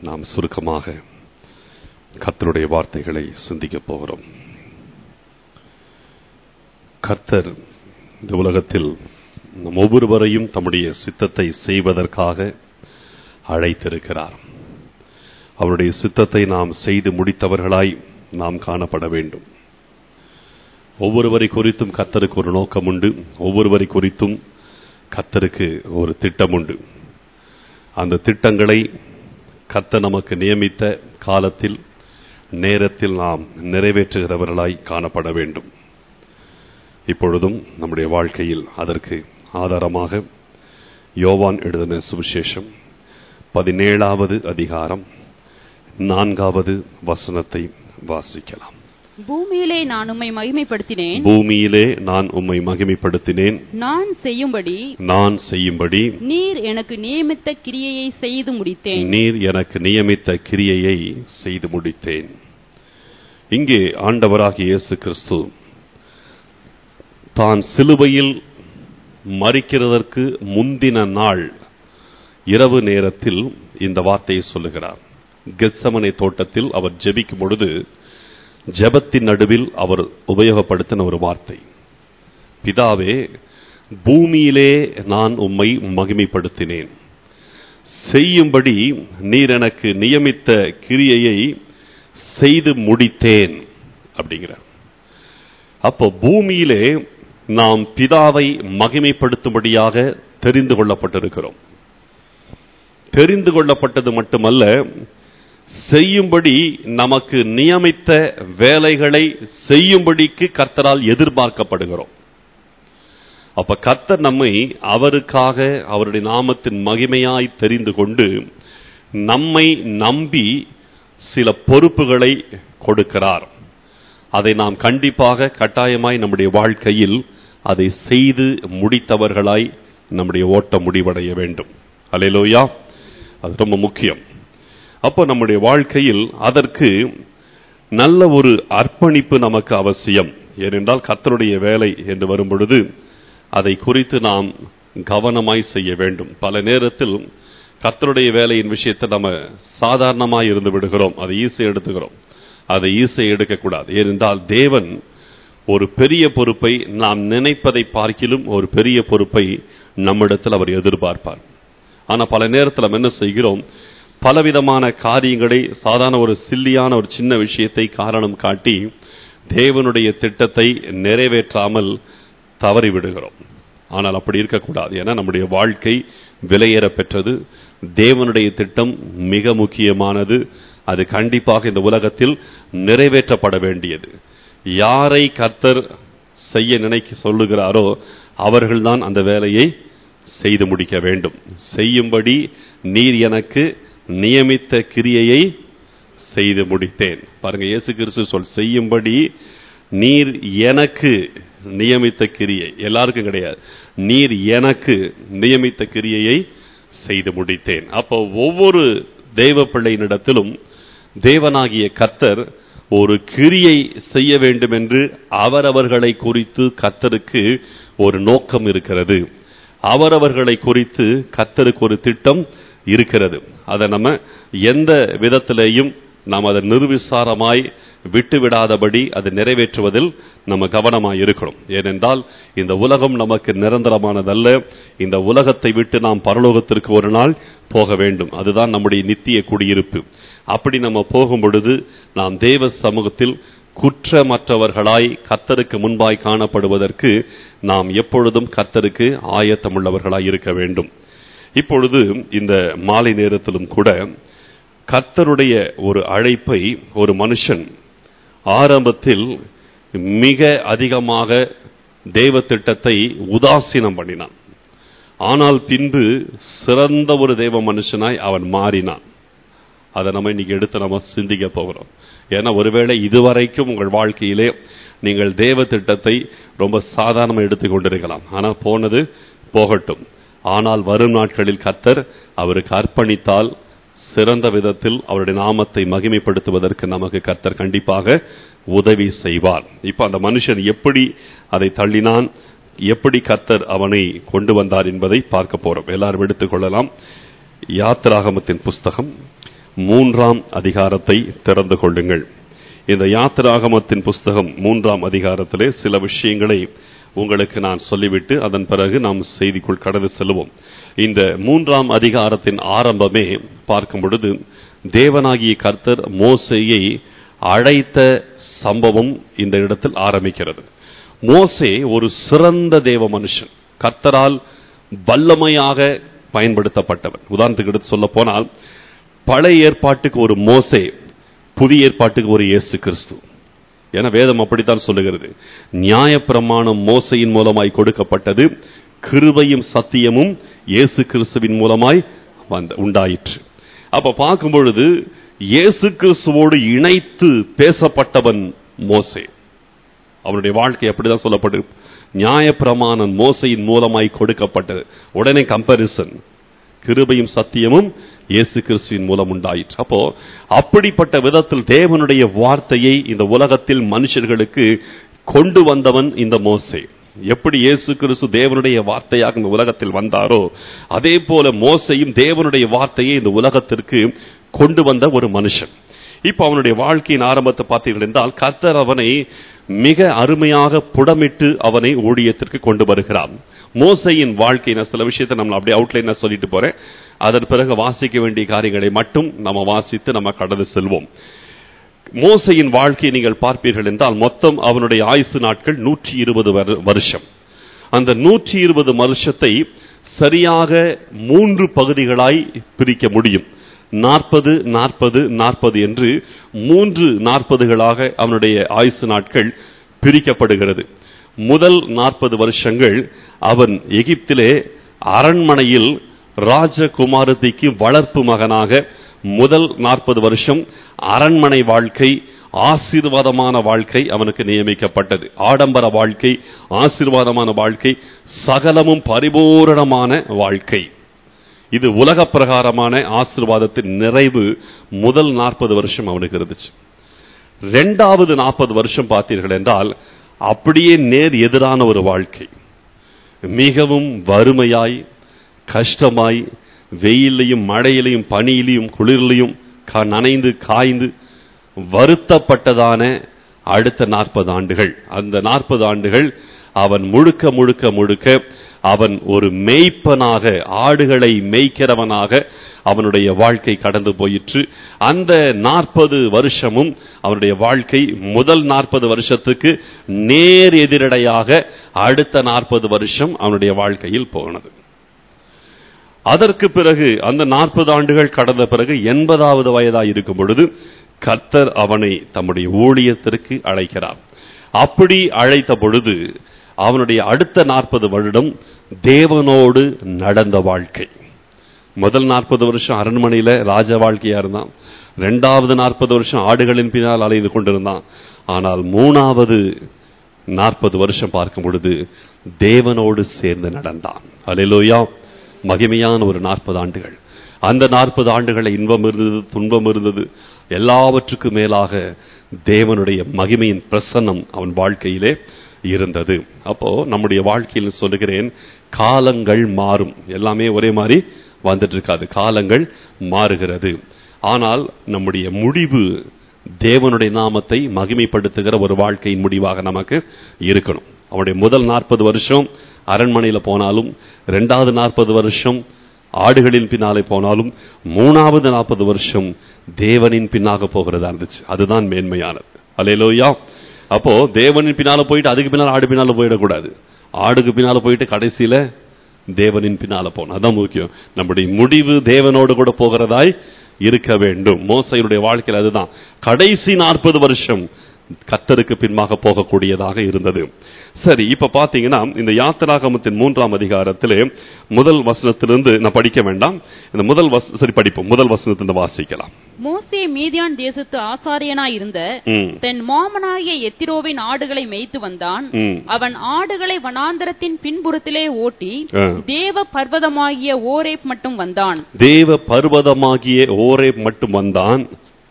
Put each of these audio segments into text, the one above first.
நாம் சுருக்கமாக கர்த்தருடைய வார்த்தைகளை சிந்திக்கப் போகிறோம் கர்த்தர் இந்த உலகத்தில் நம் ஒவ்வொருவரையும் தம்முடைய சித்தத்தை செய்வதற்காக அழைத்திருக்கிறார் அவருடைய சித்தத்தை நாம் செய்து முடித்தவர்களாய் நாம் காணப்பட வேண்டும் ஒவ்வொருவரை குறித்தும் கர்த்தருக்கு ஒரு நோக்கம் உண்டு ஒவ்வொருவரை குறித்தும் கர்த்தருக்கு ஒரு திட்டம் உண்டு அந்த திட்டங்களை கர்த்தர் நமக்கு நியமித்த காலத்தில் நேரத்தில் நாம் நிறைவேற்றுகிறவர்களாய் காணப்பட வேண்டும் இப்பொழுதும் நம்முடைய வாழ்க்கையில் அதற்கு ஆதாரமாக யோவான் எழுதின சுவிசேஷம் பதினேழாவது அதிகாரம் நான்காவது வசனத்தை வாசிக்கலாம் பூமியிலே நான் உம்மை மகிமைப்படுத்தினேன் பூமியிலே நான் உம்மை மகிமைப்படுத்தினேன் நான் செய்யும்படி நான் செய்யும்படி நீர் எனக்கு நியமித்த கிரியையை செய்து முடித்தேன் நீர் எனக்கு நியமித்த கிரியையை செய்து முடித்தேன் இங்கே ஆண்டவராகிய இயேசு கிறிஸ்து தான் சிலுவையில் மறிக்கிறதற்கு முந்தின நாள் இரவு நேரத்தில் இந்த வார்த்தையை சொல்லுகிறார் கெத்சமனை தோட்டத்தில் அவர் ஜெபிக்கும் பொழுது ஜெபத்தின் நடுவில் அவர் உபயோகப்படுத்தின ஒரு வார்த்தை பிதாவே பூமியிலே நான் உம்மை மகிமைப்படுத்தினேன் செய்யும்படி நீர் எனக்கு நியமித்த கிரியையை செய்து முடித்தேன் அப்படிங்கிறார் அப்போ பூமியிலே நாம் பிதாவை மகிமைப்படுத்தும்படியாக தெரிந்து கொள்ளப்பட்டிருக்கிறோம் தெரிந்து கொள்ளப்பட்டது மட்டுமல்ல செய்யும்படி நமக்கு நியமித்த வேலைகளை செய்யும்படிக்கு கர்த்தரால் எதிர்பார்க்கப்படுகிறோம் அப்ப கர்த்தர் நம்மை அவருக்காக அவருடைய நாமத்தின் மகிமையாய் தெரிந்து கொண்டு நம்மை நம்பி சில பொறுப்புகளை கொடுக்கிறார் அதை நாம் கண்டிப்பாக கட்டாயமாய் நம்முடைய வாழ்க்கையில் அதை செய்து முடித்தவர்களாய் நம்முடைய ஓட்டம் முடிவடைய வேண்டும் அலையிலோயா அது ரொம்ப முக்கியம் அப்போ நம்முடைய வாழ்க்கையில் அதற்கு நல்ல ஒரு அர்ப்பணிப்பு நமக்கு அவசியம் ஏனென்றால் கத்தருடைய வேலை என்று வரும் பொழுது அதை குறித்து நாம் கவனமாய் செய்ய வேண்டும் பல நேரத்தில் கத்தருடைய வேலையின் விஷயத்தை நம்ம சாதாரணமாய் இருந்து விடுகிறோம் அதை ஈஸியாக எடுத்துக்கிறோம் அதை ஈஸியாக எடுக்கக்கூடாது ஏனென்றால் தேவன் ஒரு பெரிய பொறுப்பை நாம் நினைப்பதை பார்க்கிலும் ஒரு பெரிய பொறுப்பை நம்மிடத்தில் அவர் எதிர்பார்ப்பார் ஆனால் பல நேரத்தில் நம்ம என்ன செய்கிறோம் பலவிதமான காரியங்களை சாதாரண ஒரு சில்லியான ஒரு சின்ன விஷயத்தை காரணம் காட்டி தேவனுடைய திட்டத்தை நிறைவேற்றாமல் தவறி விடுகிறோம் ஆனால் அப்படி இருக்கக்கூடாது ஏன்னா நம்முடைய வாழ்க்கை விலையேற பெற்றது தேவனுடைய திட்டம் மிக முக்கியமானது அது கண்டிப்பாக இந்த உலகத்தில் நிறைவேற்றப்பட வேண்டியது யாரை கர்த்தர் செய்ய நினைக்க சொல்லுகிறாரோ அவர்கள்தான் அந்த வேலையை செய்து முடிக்க வேண்டும் செய்யும்படி நீர் எனக்கு நியமித்த கிரியையை செய்து முடித்தேன் பாருங்க இயேசு கிறிஸ்து சொல் செய்யும்படி நீர் எனக்கு நியமித்த கிரியை எல்லாருக்கும் கிடையாது நீர் எனக்கு நியமித்த கிரியையை செய்து முடித்தேன் அப்போ ஒவ்வொரு தேவ பிள்ளையினிடத்திலும் தேவனாகிய கர்த்தர் ஒரு கிரியை செய்ய வேண்டும் என்று அவரவர்களை குறித்து கர்த்தருக்கு ஒரு நோக்கம் இருக்கிறது அவரவர்களை குறித்து கர்த்தருக்கு ஒரு திட்டம் இருக்கிறது அதை நம்ம எந்த விதத்திலேயும் நாம் அதை நிர்விசாரமாய் விட்டு விடாதபடி அதை நிறைவேற்றுவதில் நம்ம கவனமாய் இருக்கணும் ஏனென்றால் இந்த உலகம் நமக்கு நிரந்தரமானதல்ல இந்த உலகத்தை விட்டு நாம் பரலோகத்திற்கு ஒரு நாள் போக வேண்டும் அதுதான் நம்முடைய நித்திய குடியிருப்பு அப்படி நம்ம போகும் பொழுது நாம் தேவ சமூகத்தில் குற்றமற்றவர்களாய் கத்தருக்கு முன்பாய் காணப்படுவதற்கு நாம் எப்பொழுதும் கத்தருக்கு ஆயத்தமுள்ளவர்களாய் இருக்க வேண்டும் இப்பொழுது இந்த மாலை நேரத்திலும் கூட கர்த்தருடைய ஒரு அழைப்பை ஒரு மனுஷன் ஆரம்பத்தில் மிக அதிகமாக தேவ திட்டத்தை உதாசீனம் பண்ணினான் ஆனால் பின்பு சிறந்த ஒரு தேவ மனுஷனாய் அவன் மாறினான் அதை நம்ம இன்னைக்கு எடுத்து நம்ம சிந்திக்க போகிறோம் ஏன்னா ஒருவேளை இதுவரைக்கும் உங்கள் வாழ்க்கையிலே நீங்கள் தேவ திட்டத்தை ரொம்ப சாதாரணமாக எடுத்துக்கொண்டிருக்கலாம் ஆனால் போனது போகட்டும் ஆனால் வரும் நாட்களில் கத்தர் அவருக்கு அர்ப்பணித்தால் சிறந்த விதத்தில் அவருடைய நாமத்தை மகிமைப்படுத்துவதற்கு நமக்கு கர்த்தர் கண்டிப்பாக உதவி செய்வார் இப்ப அந்த மனுஷன் எப்படி அதை தள்ளினான் எப்படி கர்த்தர் அவனை கொண்டு வந்தார் என்பதை பார்க்க போறோம் எல்லாரும் எடுத்துக்கொள்ளலாம் யாத்திராகமத்தின் புஸ்தகம் மூன்றாம் அதிகாரத்தை திறந்து கொள்ளுங்கள் இந்த யாத்திராகமத்தின் புஸ்தகம் மூன்றாம் அதிகாரத்திலே சில விஷயங்களை உங்களுக்கு நான் சொல்லிவிட்டு அதன் பிறகு நாம் செய்திக்குள் கடந்து செல்வோம் இந்த மூன்றாம் அதிகாரத்தின் ஆரம்பமே பார்க்கும் பொழுது தேவனாகிய கர்த்தர் மோசேயை அழைத்த சம்பவம் இந்த இடத்தில் ஆரம்பிக்கிறது மோசே ஒரு சிறந்த தேவ மனுஷன் கர்த்தரால் வல்லமையாக பயன்படுத்தப்பட்டவன் உதாரணத்துக்கு எடுத்து சொல்ல போனால் பழைய ஏற்பாட்டுக்கு ஒரு மோசே புதிய ஏற்பாட்டுக்கு ஒரு இயேசு கிறிஸ்து என வேதம் அப்படித்தான் சொல்லுகிறது நியாயப்பிரமாணம் மோசையின் மூலமாய் கொடுக்கப்பட்டது கிருபையும் சத்தியமும் இயேசு கிறிஸ்துவின் மூலமாய் வந்த உண்டாயிற்று அப்ப பார்க்கும் பொழுது இயேசு கிறிஸ்துவோடு இணைத்து பேசப்பட்டவன் மோசே அவனுடைய வாழ்க்கை அப்படிதான் சொல்லப்பட்டு நியாயப்பிரமாணம் மோசையின் மூலமாய் கொடுக்கப்பட்டது உடனே கம்பரிசன் கிருபையும் சத்தியமும் இயேசு கிறிஸ்துவின் மூலம் உண்டாயிற்று அப்போ அப்படிப்பட்ட விதத்தில் தேவனுடைய வார்த்தையை இந்த உலகத்தில் மனுஷர்களுக்கு கொண்டு வந்தவன் இந்த மோசே எப்படி இயேசு கிறிஸ்து தேவனுடைய வார்த்தையாக இந்த உலகத்தில் வந்தாரோ அதே போல மோசையும் தேவனுடைய வார்த்தையை இந்த உலகத்திற்கு கொண்டு வந்த ஒரு மனுஷன் இப்ப அவனுடைய வாழ்க்கையின் ஆரம்பத்தை பார்த்தீர்கள் என்றால் கர்த்தர் அவனை மிக அருமையாக புடமிட்டு அவனை ஊழியத்திற்கு கொண்டு வருகிறான் மோசையின் வாழ்க்கை நான் சில விஷயத்தை நம்ம அப்படியே அவுட்லைனா சொல்லிட்டு போறேன் அதன் பிறகு வாசிக்க வேண்டிய காரியங்களை மட்டும் நம்ம வாசித்து நம்ம கடந்து செல்வோம் மோசையின் வாழ்க்கையை நீங்கள் பார்ப்பீர்கள் என்றால் மொத்தம் அவனுடைய ஆயுசு நாட்கள் நூற்றி இருபது வருஷம் அந்த நூற்றி இருபது வருஷத்தை சரியாக மூன்று பகுதிகளாய் பிரிக்க முடியும் நாற்பது நாற்பது நாற்பது என்று மூன்று நாற்பதுகளாக அவனுடைய ஆயுசு நாட்கள் பிரிக்கப்படுகிறது முதல் நாற்பது வருஷங்கள் அவன் எகிப்திலே அரண்மனையில் ராஜகுமாரதிக்கு வளர்ப்பு மகனாக முதல் நாற்பது வருஷம் அரண்மனை வாழ்க்கை ஆசீர்வாதமான வாழ்க்கை அவனுக்கு நியமிக்கப்பட்டது ஆடம்பர வாழ்க்கை ஆசீர்வாதமான வாழ்க்கை சகலமும் பரிபூரணமான வாழ்க்கை இது உலக பிரகாரமான ஆசீர்வாதத்தின் நிறைவு முதல் நாற்பது வருஷம் அவனுக்கு இருந்துச்சு ரெண்டாவது நாற்பது வருஷம் பார்த்தீர்கள் என்றால் அப்படியே நேர் எதிரான ஒரு வாழ்க்கை மிகவும் வறுமையாய் கஷ்டமாய் வெயிலையும் மழையிலையும் பனியிலையும் குளிர்லையும் நனைந்து காய்ந்து வருத்தப்பட்டதான அடுத்த நாற்பது ஆண்டுகள் அந்த நாற்பது ஆண்டுகள் அவன் முழுக்க முழுக்க முழுக்க அவன் ஒரு மேய்ப்பனாக ஆடுகளை மேய்க்கிறவனாக அவனுடைய வாழ்க்கை கடந்து போயிற்று அந்த நாற்பது வருஷமும் அவனுடைய வாழ்க்கை முதல் நாற்பது வருஷத்துக்கு நேர் எதிரடையாக அடுத்த நாற்பது வருஷம் அவனுடைய வாழ்க்கையில் போனது அதற்கு பிறகு அந்த நாற்பது ஆண்டுகள் கடந்த பிறகு எண்பதாவது வயதாக இருக்கும் பொழுது கர்த்தர் அவனை தம்முடைய ஊழியத்திற்கு அழைக்கிறார் அப்படி அழைத்த பொழுது அவனுடைய அடுத்த நாற்பது வருடம் தேவனோடு நடந்த வாழ்க்கை முதல் நாற்பது வருஷம் அரண்மனையில ராஜ வாழ்க்கையா இருந்தான் ரெண்டாவது நாற்பது வருஷம் ஆடுகளின் பின்னால் அலைந்து கொண்டிருந்தான் ஆனால் மூணாவது நாற்பது வருஷம் பார்க்கும் பொழுது தேவனோடு சேர்ந்து நடந்தான் அலையிலோயா மகிமையான ஒரு நாற்பது ஆண்டுகள் அந்த நாற்பது ஆண்டுகளை இன்பம் இருந்தது துன்பம் இருந்தது எல்லாவற்றுக்கும் மேலாக தேவனுடைய மகிமையின் பிரசன்னம் அவன் வாழ்க்கையிலே இருந்தது அப்போ நம்முடைய வாழ்க்கையில் சொல்லுகிறேன் காலங்கள் மாறும் எல்லாமே ஒரே மாதிரி வந்துட்டு இருக்காது காலங்கள் மாறுகிறது ஆனால் நம்முடைய முடிவு தேவனுடைய நாமத்தை மகிமைப்படுத்துகிற ஒரு வாழ்க்கையின் முடிவாக நமக்கு இருக்கணும் அவனுடைய முதல் நாற்பது வருஷம் அரண்மனையில் போனாலும் ரெண்டாவது நாற்பது வருஷம் ஆடுகளின் பின்னாலே போனாலும் மூணாவது நாற்பது வருஷம் தேவனின் பின்னாக போகிறதா இருந்துச்சு அதுதான் மேன்மையானது அலையிலோயா அப்போ தேவனின் பின்னால போயிட்டு அதுக்கு பின்னால் ஆடு பின்னால போயிடக்கூடாது ஆடுக்கு பின்னால போயிட்டு கடைசியில தேவனின் பின்னால போகணும் அதான் முக்கியம் நம்முடைய முடிவு தேவனோடு கூட போகிறதாய் இருக்க வேண்டும் மோசையுடைய வாழ்க்கையில் அதுதான் கடைசி நாற்பது வருஷம் கத்தருக்கு பின்பாக போகக்கூடியதாக இருந்தது சரி இப்ப பாத்தீங்கன்னா இந்த யாத்திராகமத்தின் மூன்றாம் அதிகாரத்திலே முதல் வசனத்திலிருந்து நான் படிக்க வேண்டாம் இந்த முதல் வச சரி படிப்போம் முதல் வசனத்திலிருந்து வாசிக்கலாம் மோசே மீதியான் தேசத்து ஆசாரியனாய் இருந்த ம், தன் மாமனாகிய எத்திரோவின் ஆடுகளை மேய்த்து வந்தான் ம். அவன் ஆடுகளை வனாந்தரத்தின் பின்புறத்திலே ஓட்டி ஆ. தேவ பர்வதமாகிய ஓரேப் மட்டும் வந்தான் தேவ பர்வதமாகிய ஓரே மட்டும் வந்தான்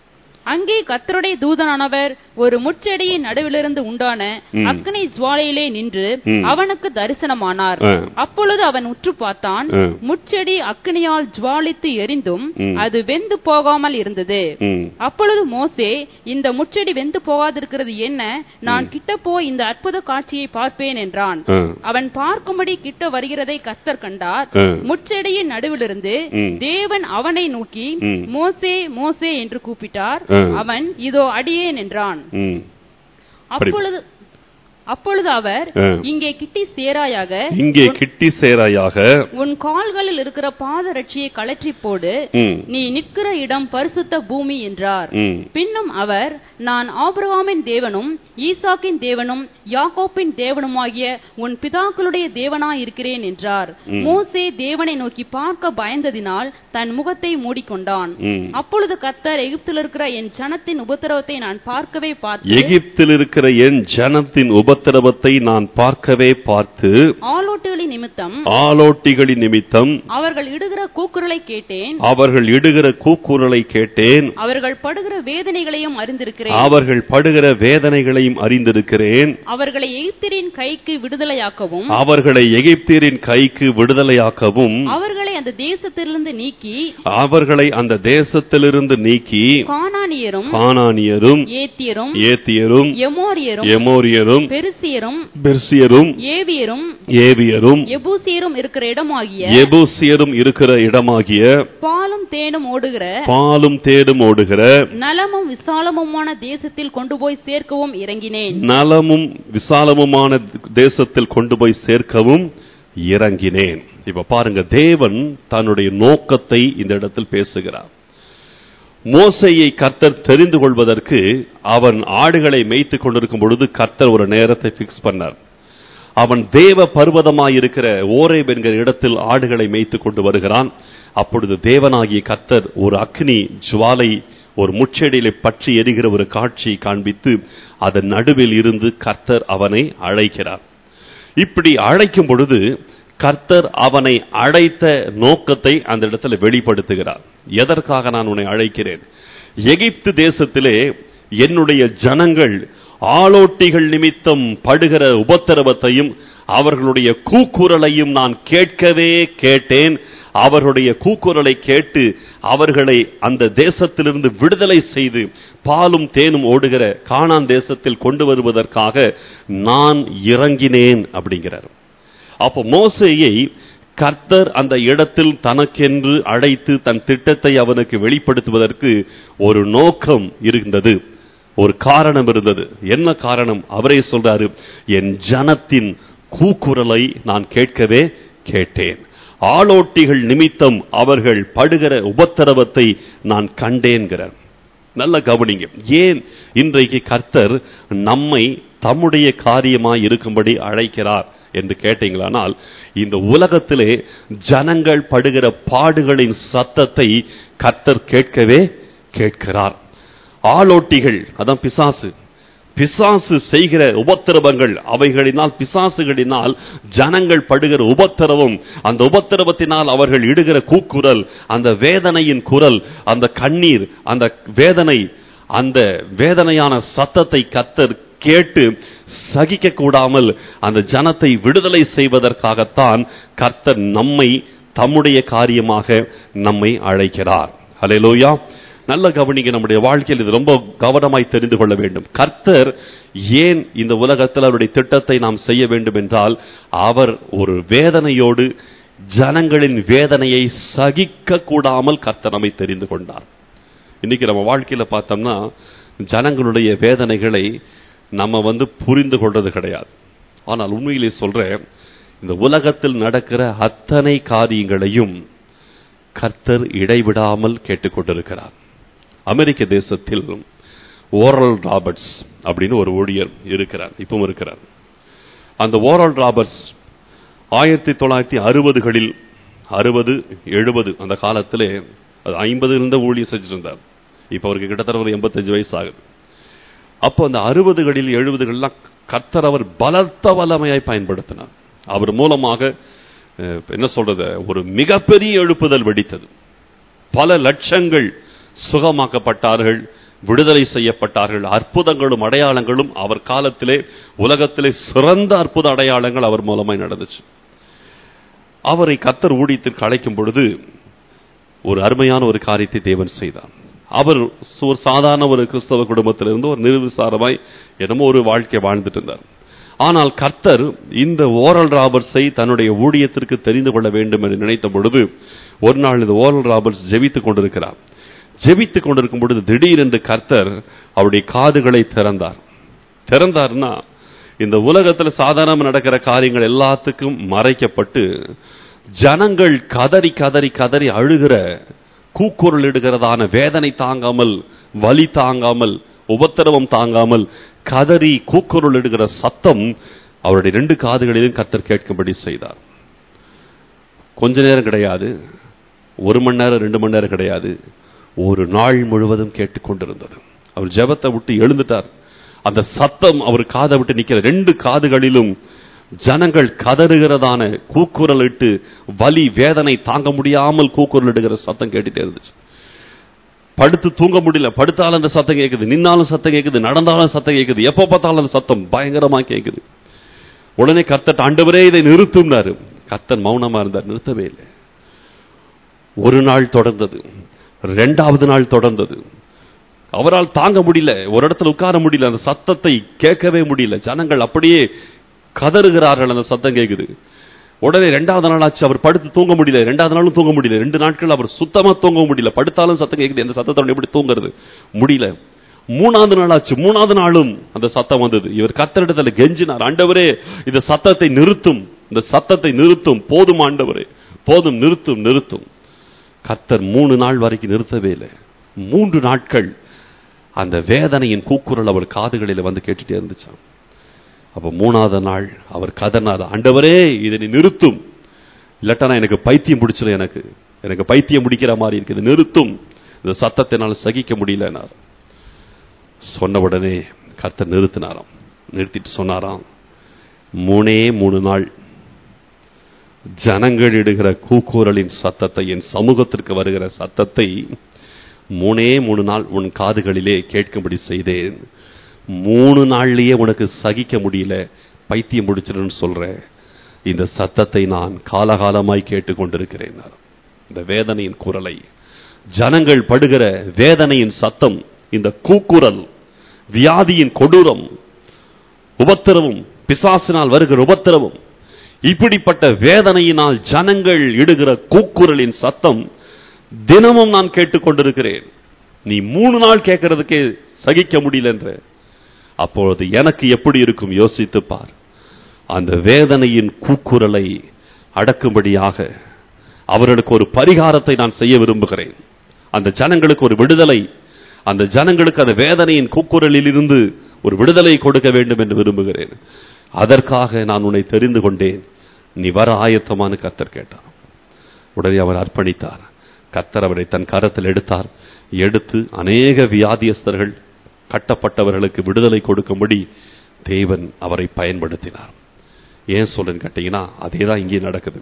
அங்கே கர்த்தருடைய தூதனானவர் ஒரு முட்செடியின் நடுவிலிருந்து உண்டான ம். அக்கினி ஜுவாலையிலே நின்று ம். அவனுக்கு தரிசனமானார் ஆ. அப்பொழுது அவன் உற்று பார்த்தான் ஆ. முட்செடி அக்கினியால் ஜுவாலித்து எரிந்தும் ம். அது வெந்து போகாமல் இருந்தது ம். அப்பொழுது மோசே இந்த முட்செடி வெந்து போகாதிருக்கிறது என்ன நான் கிட்ட போய் இந்த அற்புத காட்சியை பார்ப்பேன் என்றான் ஆ. அவன் பார்க்கும்படி கிட்ட வருகிறதை கர்த்தர் கண்டார் ஆ. முட்செடியின் நடுவிலிருந்து ம். தேவன் அவனை நோக்கி ம். மோசே மோசே என்று கூப்பிட்டார் ஆ. அவன் இதோ அடியேன் என்றான் ம். அப்பொழுது அப்பொழுது அவர் ஆ. இங்கே கிட்டி சேராயாக இங்கே கிட்டி சேராயாக உன் கால்களில் இருக்கிற பாதரட்சியை கழற்றி போடு ம். நீ நிற்கிற இடம் பரிசுத்த பூமி என்றார் ம். பின்னும் அவர் நான் ஆபிரகாமின் தேவனும் ஈசாக்கின் தேவனும் யாக்கோப்பின் தேவனுமாகிய உன் பிதாக்களுடைய தேவனாயிருக்கிறேன் என்றார் மோசே தேவனை நோக்கி பார்க்க பயந்ததினால் தன் முகத்தை மூடிக்கொண்டான் ம். அப்பொழுது கர்த்தர் எகிப்தில் இருக்கிற என் ஜனத்தின் உபத்திரவத்தை நான் பார்க்கவே பார்த்து எகிப்தில் இருக்கிற என் ஜனத்தின் உபத்திரவத்தை நான் பார்க்கவே பார்த்து ஆலோட்டுகளின் நிமித்தம் ஆலோட்டிகளின் நிமித்தம் அவர்கள் இடுகிற கூக்குரலை கேட்டேன் அவர்கள் இடுகிற கூக்குரலை கேட்டேன் அவர்கள் படுகிற வேதனைகளையும் அறிந்திருக்கிறேன் அவர்கள் படுகிற வேதனைகளையும் அறிந்திருக்கிறேன் அவர்களை எகிப்திரின் கைக்கு விடுதலையாக்கவும் அவர்களை எகிப்தியரின் கைக்கு விடுதலையாக்கவும் அவர்களை அந்த தேசத்திலிருந்து நீக்கி அவர்களை அந்த தேசத்திலிருந்து நீக்கி கானானியரும் கானானியரும் ஏத்தியரும் ஏத்தியரும் எமோரியரும் எமோரியரும் பெருசியரும் பெர்சியரும் ஏவியரும் ஏவியரும் எபூசியரும் இருக்கிற இடமாகிய எபூசியரும் இருக்கிற இடமாகிய பாலும் தேனும் ஓடுகிற பாலும் தேடும் ஓடுகிற நலமும் விசாலமுமான தேசத்தில் கொண்டு போய் சேர்க்கவும் இறங்கினேன் நலமும் விசாலமுமான தேசத்தில் கொண்டு போய் சேர்க்கவும் இறங்கினேன் இப்ப பாருங்க தேவன் தன்னுடைய நோக்கத்தை இந்த இடத்தில் பேசுகிறார் மோசையை கர்த்தர் தெரிந்து கொள்வதற்கு அவன் ஆடுகளை மேய்த்துக் கொண்டிருக்கும் பொழுது கர்த்தர் ஒரு நேரத்தை பிக்ஸ் பண்ணார் அவன் தேவ பர்வதமாயிருக்கிற ஓரேப் என்கிற இடத்தில் ஆடுகளை மேய்த்துக் கொண்டு வருகிறான் அப்பொழுது தேவனாகிய கர்த்தர் ஒரு அக்னி ஜுவாலை ஒரு முச்செடியிலே பற்றி எரிகிற ஒரு காட்சியை காண்பித்து அதன் நடுவில் இருந்து கர்த்தர் அவனை அழைக்கிறார் இப்படி அழைக்கும் பொழுது கர்த்தர் அவனை அழைத்த நோக்கத்தை அந்த இடத்துல வெளிப்படுத்துகிறார் எதற்காக நான் உன்னை அழைக்கிறேன் எகிப்து தேசத்திலே என்னுடைய ஜனங்கள் ஆளோட்டிகள் நிமித்தம் படுகிற உபத்திரவத்தையும் அவர்களுடைய கூக்குரலையும் நான் கேட்கவே கேட்டேன் அவர்களுடைய கூக்குரலை கேட்டு அவர்களை அந்த தேசத்திலிருந்து விடுதலை செய்து பாலும் தேனும் ஓடுகிற கானான் தேசத்தில் கொண்டு வருவதற்காக நான் இறங்கினேன் அப்படிங்கிறார் அப்போ மோசேயை கர்த்தர் அந்த இடத்தில் தனக்கென்று அழைத்து தன் திட்டத்தை அவனுக்கு வெளிப்படுத்துவதற்கு ஒரு நோக்கம் இருந்தது ஒரு காரணம் இருந்தது என்ன காரணம் அவரே சொல்றாரு என் ஜனத்தின் கூக்குரலை நான் கேட்கவே கேட்டேன் ஆளோட்டிகள் நிமித்தம் அவர்கள் படுகிற உபத்திரவத்தை நான் கண்டேன்கிறார் நல்ல கவனிங்க ஏன் இன்றைக்கு கர்த்தர் நம்மை தம்முடைய காரியமாய் இருக்கும்படி அழைக்கிறார் என்று கேட்டீங்களானால் இந்த உலகத்திலே ஜனங்கள் படுகிற பாடுகளின் சத்தத்தை கர்த்தர் கேட்கவே கேட்கிறார் ஆளோட்டிகள் அதான் பிசாசு பிசாசு செய்கிற உபத்திரவங்கள் அவைகளினால் பிசாசுகளினால் ஜனங்கள் படுகிற உபத்திரவம் அந்த உபத்திரவத்தினால் அவர்கள் இடுகிற கூக்குரல் அந்த வேதனையின் குரல் அந்த கண்ணீர் அந்த வேதனை அந்த வேதனையான சத்தத்தை கத்தர் கேட்டு சகிக்க கூடாமல் அந்த ஜனத்தை விடுதலை செய்வதற்காகத்தான் கர்த்தர் நம்மை தம்முடைய காரியமாக நம்மை அழைக்கிறார் ஹalleluya நல்ல கவனிங்க நம்முடைய வாழ்க்கையில் இது ரொம்ப கவனமாய் தெரிந்து கொள்ள வேண்டும் கர்த்தர் ஏன் இந்த உலகத்தில் அவருடைய திட்டத்தை நாம் செய்ய வேண்டும் என்றால் அவர் ஒரு வேதனையோடு ஜனங்களின் வேதனையை சகிக்க கூடாமல் கர்த்தர் நம்மை தெரிந்து கொண்டார் இன்னைக்கு நம்ம வாழ்க்கையில பார்த்தோம்னா ஜனங்களுடைய வேதனைகளை நம்ம வந்து புரிந்து கொள்றது கிடையாது ஆனால் உண்மையிலே சொல்றேன் இந்த உலகத்தில் நடக்கிற அத்தனை காரியங்களையும் கர்த்தர் இடைவிடாமல் கேட்டுக்கொண்டிருக்கிறார் அமெரிக்க தேசத்தில் ஓரல் ராபர்ட்ஸ் அப்படின்னு ஒரு ஊழியர் இருக்கிறார் இப்பவும் இருக்கிறார் அந்த ஓரல் ராபர்ட்ஸ் ஆயிரத்தி தொள்ளாயிரத்தி அறுபதுகளில் அறுபது எழுபது அந்த காலத்திலே அது ஐம்பது இருந்த ஊழியர் செஞ்சுட்டு இருந்தார் இப்போ அவருக்கு கிட்டத்தட்ட ஒரு எண்பத்தஞ்சு வயசு ஆகுது அப்போ அந்த அறுபதுகளில் எழுபதுகள்லாம் கர்த்தர் அவர் பலத்த வல்லமையாய் பயன்படுத்தினார் அவர் மூலமாக அஹ், என்ன சொல்றது ஒரு மிகப்பெரிய எழுப்புதல் வெடித்தது பல லட்சங்கள் சுகமாக்கப்பட்டார்கள் விடுதலை செய்யப்பட்டார்கள் அற்புதங்களும் அடையாளங்களும் அவர் காலத்திலே உலகத்திலே சிறந்த அற்புத அடையாளங்கள் அவர் மூலமாய் நடந்துச்சு அவரை கத்தர் ஊழியத்திற்கு அழைக்கும் பொழுது ஒரு அருமையான ஒரு காரியத்தை தேவன் செய்தார் அவர் ஒரு சாதாரண ஒரு கிறிஸ்தவ குடும்பத்திலிருந்து ஒரு நிர்விசாரமாய் என்னமோ ஒரு வாழ்க்கை வாழ்ந்துட்டு இருந்தார் ஆனால் கர்த்தர் இந்த ஓரல் ராபர்ட்ஸை தன்னுடைய ஊழியத்திற்கு தெரிந்து கொள்ள வேண்டும் என்று நினைத்த பொழுது ஒரு நாள் இந்த ஓரல் ராபர்ட்ஸ் ஜெபித்துக் கொண்டிருக்கிறார் ஜெபித்துக் கொண்டிருக்கும் பொழுது திடீரென்று கர்த்தர் அவருடைய காதுகளை திறந்தார் திறந்தார்னா இந்த உலகத்துல சாதாரணமா நடக்கிற காரியங்கள் எல்லாத்துக்கும் மறைக்கப்பட்டு ஜனங்கள் கதறி கதறி கதறி அழுகிற கூக்குரல் இடுகிறதான வேதனை தாங்காமல் வலி தாங்காமல் உபத்திரவம் தாங்காமல் கதறி கூக்குரல் இடுகிற சத்தம் அவருடைய ரெண்டு காதுகளிலும் கத்தர் கேட்கும்படி செய்தார் கொஞ்ச நேரம் கிடையாது ஒரு மணி நேரம் ரெண்டு மணி நேரம் கிடையாது ஒரு நாள் முழுவதும் கேட்டுக்கொண்டிருந்தது அவர் ஜெபத்தை விட்டு எழுந்துட்டார் அந்த சத்தம் அவர் காதை விட்டு நிக்கிற ரெண்டு காதுகளிலும் ஜனங்கள் கதறுகிறதான கூக்குரல் இட்டு வலி வேதனை தாங்க முடியாமல் கூக்குரல் இடுகிற சத்தம் கேட்டுட்டே இருந்துச்சு படுத்து தூங்க முடியல படுத்தாலும் அந்த சத்தம் கேட்குது நின்னாலும் சத்தம் கேட்குது நடந்தாலும் சத்தம் கேட்குது எப்போ பார்த்தாலும் அந்த சத்தம் பயங்கரமா கேட்குது உடனே கர்த்தர் ஆண்டவரே இதை நிறுத்தும்னாரு கர்த்தன் மௌனமா இருந்தார் நிறுத்தவே இல்லை ஒரு நாள் தொடர்ந்தது ரெண்டாவது நாள் தொடர்ந்தது அவரால் தாங்க முடியல ஒரு இடத்துல உட்கார முடியல அந்த சத்தத்தை கேட்கவே முடியல ஜனங்கள் அப்படியே கதறுகிறார்கள் அந்த சத்தம் கேட்குது உடனே ரெண்டாவது நாள் ஆச்சு அவர் படுத்து தூங்க முடியல ரெண்டாவது நாளும் தூங்க முடியல ரெண்டு நாட்கள் அவர் சுத்தமா தூங்க முடியல படுத்தாலும் சத்தம் கேட்குது அந்த சத்தத்தோட எப்படி தூங்குறது முடியல மூணாவது நாள் ஆச்சு மூணாவது நாளும் அந்த சத்தம் வந்தது இவர் கத்தரிடத்துல கெஞ்சினார் ஆண்டவரே இந்த சத்தத்தை நிறுத்தும் இந்த சத்தத்தை நிறுத்தும் போதும் ஆண்டவரே போதும் நிறுத்தும் நிறுத்தும் கத்தர் மூணு நாள் வரைக்கும் நிறுத்தவே இல்லை மூன்று நாட்கள் அந்த வேதனையின் கூக்குரல் அவர் காதுகளில் வந்து கேட்டுட்டே இருந்துச்சான் அப்ப மூணாவது நாள் அவர் கதனார் ஆண்டவரே இதை நீ நிறுத்தும் இல்லாட்டா எனக்கு பைத்தியம் பிடிச்சல எனக்கு எனக்கு பைத்தியம் பிடிக்கிற மாதிரி இருக்குது நிறுத்தும் இந்த சத்தத்தினால் சகிக்க முடியலனார் சொன்ன உடனே கர்த்தர் நிறுத்தினாராம் நிறுத்திட்டு சொன்னாராம் மூணே மூணு நாள் ஜனங்கள் இடுகிற கூக்குரலின் சத்தத்தை என் சமூகத்திற்கு வருகிற சத்தத்தை மூணே மூணு நாள் உன் காதுகளிலே கேட்கும்படி செய்தேன் மூணு நாள்லயே உனக்கு சகிக்க முடியல பைத்தியம் முடிச்சிருன்னு சொல்ற இந்த சத்தத்தை நான் காலகாலமாய் கேட்டுக்கொண்டிருக்கிறேன் இந்த வேதனையின் குரலை ஜனங்கள் படுகிற வேதனையின் சத்தம் இந்த கூக்குரல் வியாதியின் கொடூரம் உபத்திரவும் பிசாசினால் வருகிற உபத்திரவும் இப்படிப்பட்ட வேதனையினால் ஜனங்கள் இடுகிற கூக்குரலின் சத்தம் தினமும் நான் கேட்டுக்கொண்டிருக்கிறேன் நீ மூணு நாள் கேட்கறதுக்கே சகிக்க முடியல என்ற அப்பொழுது எனக்கு எப்படி இருக்கும் யோசித்து பார் அந்த வேதனையின் கூக்குரலை அடக்கும்படியாக அவர்களுக்கு ஒரு பரிகாரத்தை நான் செய்ய விரும்புகிறேன் அந்த ஜனங்களுக்கு ஒரு விடுதலை அந்த ஜனங்களுக்கு அந்த வேதனையின் கூக்குரலில் இருந்து ஒரு விடுதலை கொடுக்க வேண்டும் என்று விரும்புகிறேன் அதற்காக நான் உன்னை தெரிந்து கொண்டேன் நீ வர ஆயத்தமான கத்தர் கேட்டார் உடனே அவர் அர்ப்பணித்தார் கத்தர் அவரை தன் கரத்தில் எடுத்தார் எடுத்து அநேக வியாதியஸ்தர்கள் கட்டப்பட்டவர்களுக்கு விடுதலை கொடுக்கும்படி தேவன் அவரை பயன்படுத்தினார் ஏன் சொல்லுன்னு கேட்டீங்கன்னா அதே தான் இங்கே நடக்குது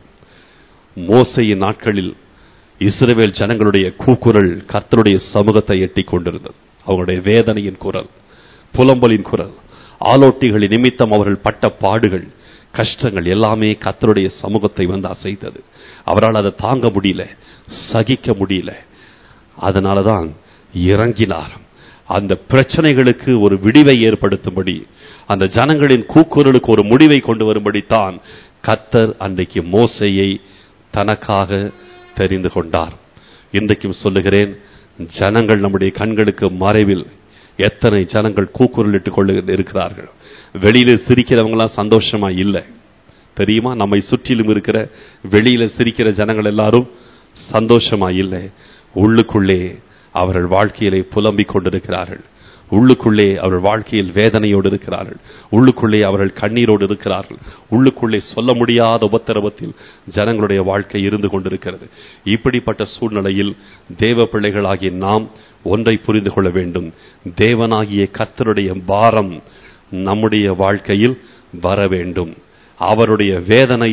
மோசையின் நாட்களில் இஸ்ரவேல் ஜனங்களுடைய கூக்குரல் கர்த்தருடைய சமூகத்தை எட்டி கொண்டிருந்தது அவங்களுடைய வேதனையின் குரல் புலம்பலின் குரல் ஆலோட்டிகளின் நிமித்தம் அவர்கள் பட்ட பாடுகள் கஷ்டங்கள் எல்லாமே கர்த்தருடைய சமூகத்தை வந்து அசைத்தது அவரால் அதை தாங்க முடியல சகிக்க முடியல அதனாலதான் இறங்கினார் அந்த பிரச்சனைகளுக்கு ஒரு விடிவை ஏற்படுத்தும்படி அந்த ஜனங்களின் கூக்குரலுக்கு ஒரு முடிவை கொண்டு வரும்படி தான் கத்தர் அன்றைக்கு மோசையை தனக்காக தெரிந்து கொண்டார் இன்றைக்கும் சொல்லுகிறேன் ஜனங்கள் நம்முடைய கண்களுக்கு மறைவில் எத்தனை ஜனங்கள் கூக்குரலிட்டுக் கொண்டு இருக்கிறார்கள் வெளியில சிரிக்கிறவங்களாம் சந்தோஷமா இல்லை தெரியுமா நம்மை சுற்றிலும் இருக்கிற வெளியில சிரிக்கிற ஜனங்கள் எல்லாரும் சந்தோஷமா இல்லை உள்ளுக்குள்ளே அவர்கள் வாழ்க்கையிலே புலம்பிக் கொண்டிருக்கிறார்கள் உள்ளுக்குள்ளே அவர்கள் வாழ்க்கையில் வேதனையோடு இருக்கிறார்கள் உள்ளுக்குள்ளே அவர்கள் கண்ணீரோடு இருக்கிறார்கள் உள்ளுக்குள்ளே சொல்ல முடியாத உபத்திரவத்தில் ஜனங்களுடைய வாழ்க்கை இருந்து கொண்டிருக்கிறது இப்படிப்பட்ட சூழ்நிலையில் தேவ பிள்ளைகளாகிய நாம் ஒன்றை புரிந்து கொள்ள வேண்டும் தேவனாகிய கர்த்தருடைய பாரம் நம்முடைய வாழ்க்கையில் வர வேண்டும் அவருடைய வேதனையை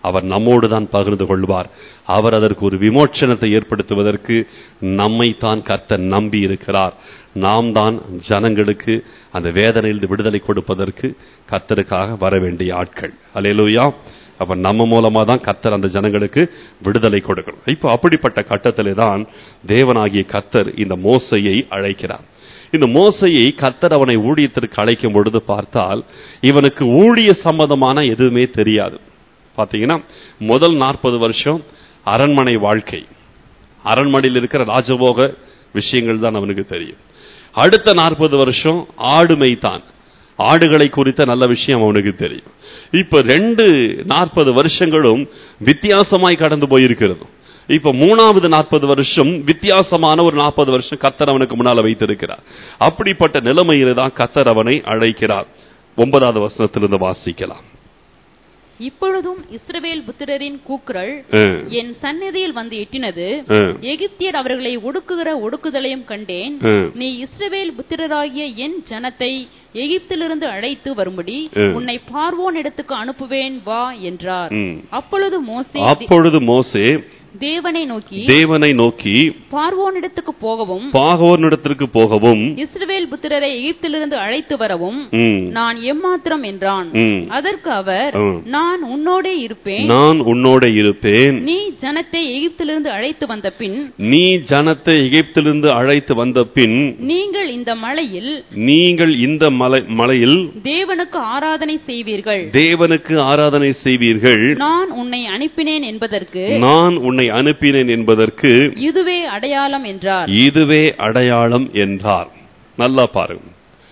அவர் நம்மோடு தான் பகிர்ந்து கொள்வார் அவர் அதற்கு ஒரு விமோச்சனத்தை ஏற்படுத்துவதற்கு நம்மை தான் கர்த்தர் நம்பி இருக்கிறார் நாம் தான் ஜனங்களுக்கு அந்த வேதனையிலிருந்து விடுதலை கொடுப்பதற்கு கர்த்தருக்காக வர வேண்டிய ஆட்கள் அல்லேலூயா அப்ப நம்ம மூலமா தான் கர்த்தர் அந்த ஜனங்களுக்கு விடுதலை கொடுக்கணும் இப்போ அப்படிப்பட்ட கட்டத்திலே தான் தேவனாகிய கர்த்தர் இந்த மோசையை அழைக்கிறார் இந்த மோசையை கர்த்தர் அவனை ஊழியத்திற்கு அழைக்கும் பொழுது பார்த்தால் இவனுக்கு ஊழிய சம்பந்தமான எதுவுமே தெரியாது பாத்தீங்கன்னா முதல் நாற்பது வருஷம் அரண்மனை வாழ்க்கை அரண்மனையில் இருக்கிற ராஜபோக விஷயங்கள் தான் அவனுக்கு தெரியும் அடுத்த நாற்பது வருஷம் ஆடு மேய்த்தான் ஆடுகளை குறித்த நல்ல விஷயம் அவனுக்கு தெரியும் இப்ப ரெண்டு நாற்பது வருஷங்களும் வித்தியாசமாய் கடந்து போயிருக்கிறது இப்ப மூணாவது நாற்பது வருஷம் வித்தியாசமான ஒரு நாற்பது வருஷம் கத்தர் அவனுக்கு முன்னால வைத்திருக்கிறார் அப்படிப்பட்ட நிலைமையில தான் கத்தர் அவனை அழைக்கிறார் ஒன்பதாவது வசனத்திலிருந்து வாசிக்கலாம் இப்பொழுதும் இஸ்ரவேல் புத்திரரின் கூக்குரல் அஹ், என் சந்நிதியில் வந்து எட்டினது அஹ், எகிப்தியர் அவர்களை ஒடுக்குகிற ஒடுக்குதலையும் கண்டேன் அஹ். நீ இஸ்ரவேல் புத்திரராகிய என் ஜனத்தை எகிப்திலிருந்து அழைத்து வரும்படி ம். உன்னை பார்வோன் இடத்துக்கு அனுப்புவேன் வா என்றார் ம். அப்பொழுது மோசே தே- அப்பொழுது மோசே தேவனை நோக்கி தேவனை நோக்கி பார்வோன் இடத்துக்கு போகவும் பாகோர்னிடத்திற்கு போகவும் இஸ்ரவேல் புத்திரரை எகிப்திலிருந்து அழைத்து வரவும் ம், நான் எம்மாத்திரம் என்றான் ம். அதற்கு அவர் ம். நான் உன்னோடே இருப்பேன் நான் உன்னோட இருப்பேன் நீ ஜனத்தை எகிப்திலிருந்து அழைத்து வந்த பின் நீ ஜனத்தை எகிப்திலிருந்து அழைத்து வந்த பின் நீங்கள் இந்த மலையில் நீங்கள் இந்த மலை மலையில் தேவனுக்கு ஆராதனை செய்வீர்கள் தேவனுக்கு ஆராதனை செய்வீர்கள் நான் உன்னை அனுப்பினேன் என்பதற்கு நான் உன்னை அனுப்பினேன் என்பதற்கு இதுவே அடையாளம் என்றார் இதுவே அடையாளம் என்றார் நல்லா பாருங்க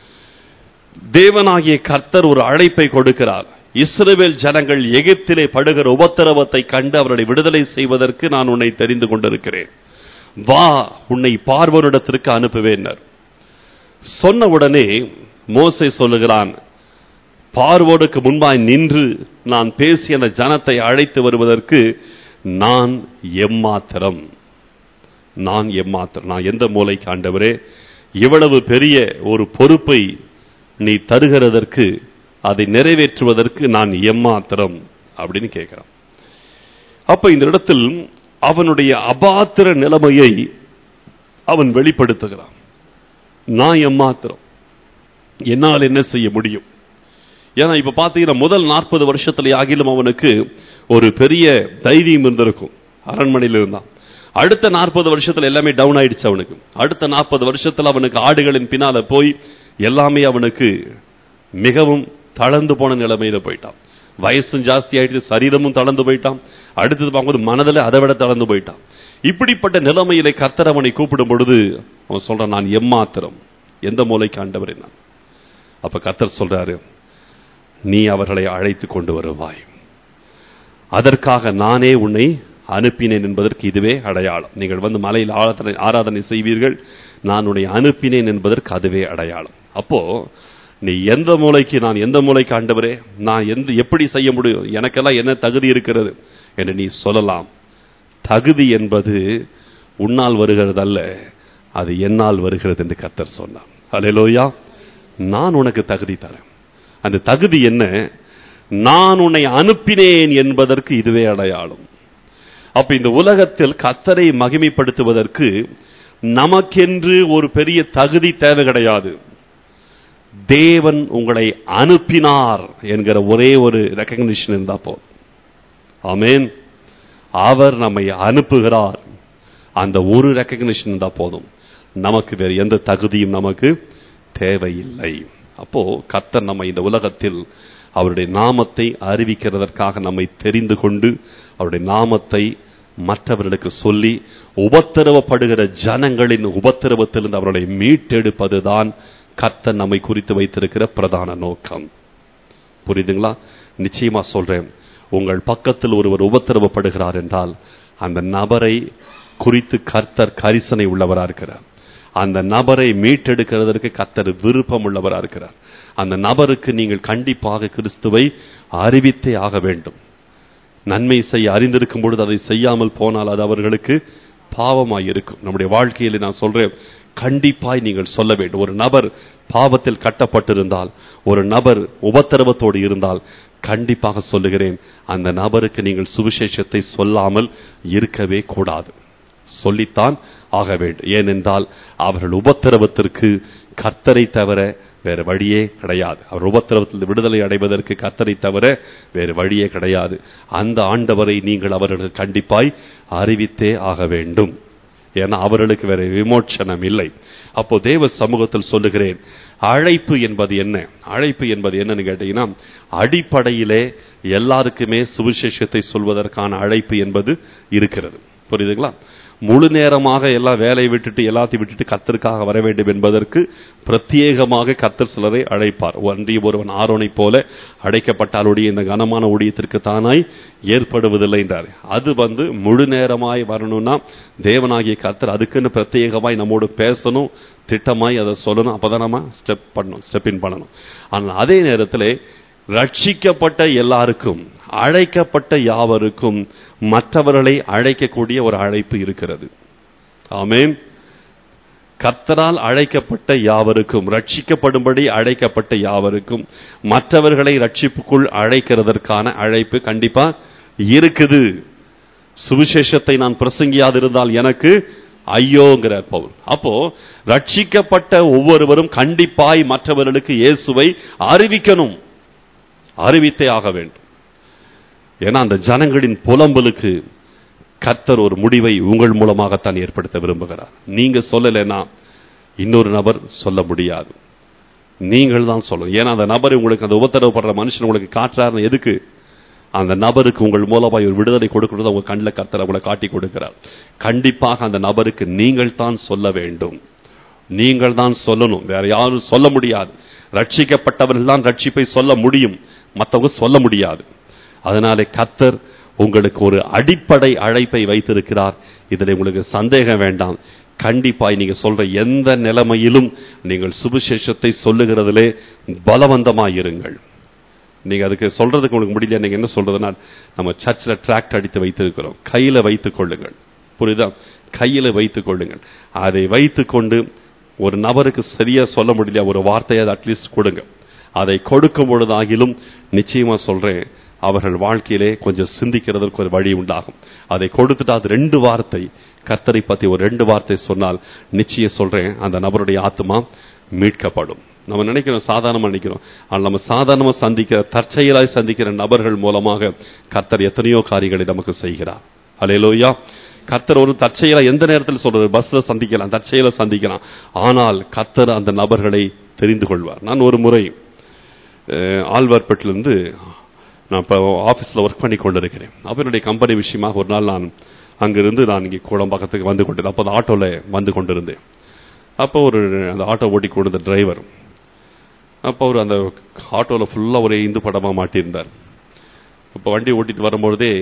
தேவனாகிய கர்த்தர் ஒரு அழைப்பை கொடுக்கிறார் இஸ்ரவேல் ஜனங்கள் எகிப்திலே படுகிற உபத்திரவத்தை கண்டு அவர்களை விடுதலை செய்வதற்கு நான் உன்னை தெரிந்து கொண்டிருக்கிறேன் வா உன்னை பார்வனிடத்திற்கு அனுப்புவேன்னர் சொன்ன உடனே மோசே சொல்லுகிறான் பார்வோனுக்கு முன்பாய் நின்று நான் பேசி அந்த ஜனத்தை அழைத்து வருவதற்கு நான் எம்மாத்திரம் நான் எம்மாத்திரம் நான் எந்த மூலைக்கு ஆண்டவரே இவ்வளவு பெரிய ஒரு பொறுப்பை நீ தருகிறதற்கு அதை நிறைவேற்றுவதற்கு நான் எம்மாத்திரம் அப்படின்னு கேட்கிறான் அப்ப இந்த இடத்தில் அவனுடைய அபாத்திர நிலைமையை அவன் வெளிப்படுத்துகிறான் நான் எம்மாத்திரம் என்னால் என்ன செய்ய முடியும் ஏன்னா இப்ப பாத்தீங்கன்னா முதல் நாற்பது வருஷத்துல ஆகிலும் அவனுக்கு ஒரு பெரிய தைரியம் இருந்திருக்கும் அரண்மனையில் இருந்தான் அடுத்த நாற்பது வருஷத்துல எல்லாமே டவுன் ஆயிடுச்சு அவனுக்கு அடுத்த நாற்பது வருஷத்துல அவனுக்கு ஆடுகளின் பின்னால போய் எல்லாமே அவனுக்கு மிகவும் தளர்ந்து போன நிலைமையில போயிட்டான் வயசும் ஜாஸ்தி ஆயிடுச்சு சரீரமும் தளர்ந்து போயிட்டான் அடுத்தது பார்க்கும்போது மனதில் அதை விட தளர்ந்து போயிட்டான் இப்படிப்பட்ட நிலைமையிலே கர்த்தர் அவனை கூப்பிடும் பொழுது அவன் சொல்றான் நான் எம்மாத்திரம் எந்த மூலைக்கு ஆண்டவர் நான் அப்ப கர்த்தர் சொல்றாரு நீ அவர்களை அழைத்து கொண்டு வருவாய் அதற்காக நானே உன்னை அனுப்பினேன் என்பதற்கு இதுவே அடையாளம் நீங்கள் வந்து மலையில் ஆராதனை ஆராதனை செய்வீர்கள் நான் உன்னை அனுப்பினேன் என்பதற்கு அதுவே அடையாளம் அப்போ நீ எந்த மூலைக்கு நான் எந்த மூலைக்கு ஆண்டவரே நான் எந்த எப்படி செய்ய முடியும் எனக்கெல்லாம் என்ன தகுதி இருக்கிறது என்று நீ சொல்லலாம் தகுதி என்பது உன்னால் வருகிறது அல்ல அது என்னால் வருகிறது என்று கர்த்தர் சொன்னான் அல்லேலூயா நான் உனக்கு தகுதி தரேன் அந்த தகுதி என்ன நான் உன்னை அனுப்பினேன் என்பதற்கு இதுவே அடையாளம் அப்ப இந்த உலகத்தில் கத்தரை மகிமைப்படுத்துவதற்கு நமக்கென்று ஒரு பெரிய தகுதி தேவை கிடையாது தேவன் உங்களை அனுப்பினார் என்கிற ஒரே ஒரு ரெக்கக்னிஷன் இருந்தா போதும் ஆமென் அவர் நம்மை அனுப்புகிறார் அந்த ஒரு ரெக்கக்னிஷன் இருந்தா போதும் நமக்கு வேறு எந்த தகுதியும் நமக்கு தேவையில்லை அப்போ கர்த்தர் நம்ம இந்த உலகத்தில் அவருடைய நாமத்தை அறிவிக்கிறதற்காக நம்மை தெரிந்து கொண்டு அவருடைய நாமத்தை மற்றவர்களுக்கு சொல்லி உபத்திரவப்படுகிற ஜனங்களின் உபத்திரவத்திலிருந்து அவர்களை மீட்டெடுப்பதுதான் கர்த்தர் நம்மை குறித்து வைத்திருக்கிற பிரதான நோக்கம் புரியுதுங்களா நிச்சயமா சொல்றேன் உங்கள் பக்கத்தில் ஒருவர் உபத்திரவப்படுகிறார் என்றால் அந்த நபரை குறித்து கர்த்தர் கரிசனை உள்ளவரா இருக்கிறார் அந்த நபரை மீட்டெடுக்கிறதற்கு கர்த்தர் விருப்பம் உள்ளவரா இருக்கிறார் அந்த நபருக்கு நீங்கள் கண்டிப்பாக கிறிஸ்துவை அறிவித்தே ஆக வேண்டும் நன்மை செய்ய அறிந்திருக்கும் பொழுது அதை செய்யாமல் போனால் அது அவர்களுக்கு பாவமாய் இருக்கும் நம்முடைய வாழ்க்கையில் நான் சொல்றேன் கண்டிப்பாய் நீங்கள் சொல்ல வேண்டும் ஒரு நபர் பாவத்தில் கட்டப்பட்டிருந்தால் ஒரு நபர் உபத்திரவத்தோடு இருந்தால் கண்டிப்பாக சொல்லுகிறேன் அந்த நபருக்கு நீங்கள் சுவிசேஷத்தை சொல்லாமல் இருக்கவே கூடாது சொல்லித்தான் ஆக வேண்டும் ஏனென்றால் அவர்கள் உபத்திரவத்திற்கு கர்த்தரை தவிர வேறு வழியே கிடையாது அவர் உபத்திரவத்தில் விடுதலை அடைவதற்கு கர்த்தரை தவிர வேறு வழியே கிடையாது அந்த ஆண்டவரை நீங்கள் அவர்களுக்கு கண்டிப்பாய் அறிவித்தே ஆக வேண்டும் ஏன்னா அவர்களுக்கு வேற விமோச்சனம் இல்லை அப்போ தேவ சமூகத்தில் சொல்லுகிறேன் அழைப்பு என்பது என்ன அழைப்பு என்பது என்னன்னு கேட்டீங்கன்னா அடிப்படையிலே எல்லாருக்குமே சுவிசேஷத்தை சொல்வதற்கான அழைப்பு என்பது இருக்கிறது புரியுதுங்களா முழு நேரமாக எல்லா வேலையை விட்டுட்டு எல்லாத்தையும் விட்டுட்டு கத்தருக்காக வர வேண்டும் என்பதற்கு பிரத்யேகமாக கத்தர் சிலரை அழைப்பார் ஒன்றி ஒருவன் ஆரோனை போல அழைக்கப்பட்டாலுடைய இந்த கனமான ஊழியத்திற்கு தானாய் ஏற்படுவதில்லை என்றார் அது வந்து முழு நேரமாய் வரணும்னா தேவனாகிய கத்தர் அதுக்குன்னு பிரத்யேகமாய் நம்மோடு பேசணும் திட்டமாய் அதை சொல்லணும் அப்பதான் நம்ம ஸ்டெப் பண்ணணும் ஸ்டெப் இன் பண்ணணும் ஆனால் அதே நேரத்தில் ரட்சிக்கப்பட்ட எல்லாருக்கும் அழைக்கப்பட்ட யாவருக்கும் மற்றவர்களை அழைக்கக்கூடிய ஒரு அழைப்பு இருக்கிறது ஆமேன் கர்த்தரால் அழைக்கப்பட்ட யாவருக்கும் ரட்சிக்கப்படும்படி அழைக்கப்பட்ட யாவருக்கும் மற்றவர்களை ரட்சிப்புக்குள் அழைக்கிறதற்கான அழைப்பு கண்டிப்பா இருக்குது சுவிசேஷத்தை நான் பிரசங்கியாதிருந்தால் எனக்கு ஐயோங்கிறார் பவுல் அப்போ ரட்சிக்கப்பட்ட ஒவ்வொருவரும் கண்டிப்பாய் மற்றவர்களுக்கு இயேசுவை அறிவிக்கணும் அறிவித்தே ஆக வேண்டும் ஏன்னா அந்த ஜனங்களின் புலம்பலுக்கு கர்த்தர் ஒரு முடிவை உங்கள் மூலமாகத்தான் ஏற்படுத்த விரும்புகிறார் நீங்க சொல்லலைன்னா இன்னொரு நபர் சொல்ல முடியாது நீங்கள் தான் சொல்லணும் ஏன்னா அந்த நபர் உங்களுக்கு அந்த உபத்திரவப்படுற மனுஷன் உங்களுக்கு காட்டுறாருன்னு எதுக்கு அந்த நபருக்கு உங்கள் மூலமாய் ஒரு விடுதலை கொடுக்கிறது உங்க கண்ணில் கர்த்தர் உங்களை காட்டி கொடுக்கிறார் கண்டிப்பாக அந்த நபருக்கு நீங்கள் தான் சொல்ல வேண்டும் நீங்கள் தான் சொல்லணும் வேற யாரும் சொல்ல முடியாது ரட்சிக்கப்பட்டவர்கள் தான் ரட்சிப்பை சொல்ல முடியும் மற்றவங்க சொல்ல முடியாது அதனாலே கத்தர் உங்களுக்கு ஒரு அடிப்படை அழைப்பை வைத்திருக்கிறார் இதில் உங்களுக்கு சந்தேகம் வேண்டாம் கண்டிப்பாய் நீங்க சொல்ற எந்த நிலைமையிலும் நீங்கள் சுவிசேஷத்தை சொல்லுகிறதிலே பலவந்தமாய் இருங்கள் நீங்க அதுக்கு சொல்றதுக்கு உங்களுக்கு முடியல நீங்க என்ன சொல்றதுன்னா நம்ம சர்ச்சில் டிராக்ட் அடித்து வைத்திருக்கிறோம் கையில வைத்துக் கொள்ளுங்கள் புரியுதா கையில வைத்துக் கொள்ளுங்கள் அதை வைத்துக்கொண்டு ஒரு நபருக்கு சரியா சொல்ல முடியல ஒரு வார்த்தையை அட்லீஸ்ட் கொடுங்க அதை கொடுக்கும் பொழுதாகிலும் நிச்சயமா சொல்றேன் அவர்கள் வாழ்க்கையிலே கொஞ்சம் சிந்திக்கிறதற்கு ஒரு வழி உண்டாகும் அதை கொடுத்துட்டு அது ரெண்டு வார்த்தை கர்த்தரை பத்தி ஒரு ரெண்டு வார்த்தை சொன்னால் நிச்சயம் சொல்றேன் அந்த நபருடைய ஆத்மா மீட்கப்படும் நம்ம நினைக்கிறோம் சாதாரணமா நினைக்கிறோம் ஆனால் நம்ம சாதாரணமா சந்திக்கிற தற்செயலாய் சந்திக்கிற நபர்கள் மூலமாக கர்த்தர் எத்தனையோ காரியங்களை நமக்கு செய்கிறார் அலையலோயா கர்த்தர் ஒரு தற்செயலா எந்த நேரத்தில் சொல்றது பஸ்ல சந்திக்கலாம் தற்செயல சந்திக்கலாம் ஆனால் கர்த்தர் அந்த நபர்களை தெரிந்து கொள்வார் நான் ஒரு முறை ஆழ்வார்பேட்டிலிருந்து நான் இப்போ ஆஃபீஸில் ஒர்க் பண்ணி கொண்டிருக்கிறேன் அப்போ என்னுடைய கம்பெனி விஷயமாக ஒரு நாள் நான் அங்கிருந்து நான் இங்கே கூடம்பாக்கத்துக்கு வந்து கொண்டிருந்தேன் அப்போ அந்த ஆட்டோவில் வந்து கொண்டிருந்தேன் அப்போ ஒரு அந்த ஆட்டோ ஓட்டி கொடுத்த டிரைவர் அப்போ அவர் அந்த ஆட்டோவில் ஃபுல்லாக ஒரே இந்து படமாக மாட்டியிருந்தார் இப்போ வண்டி ஓட்டிட்டு வரும்பொழுதே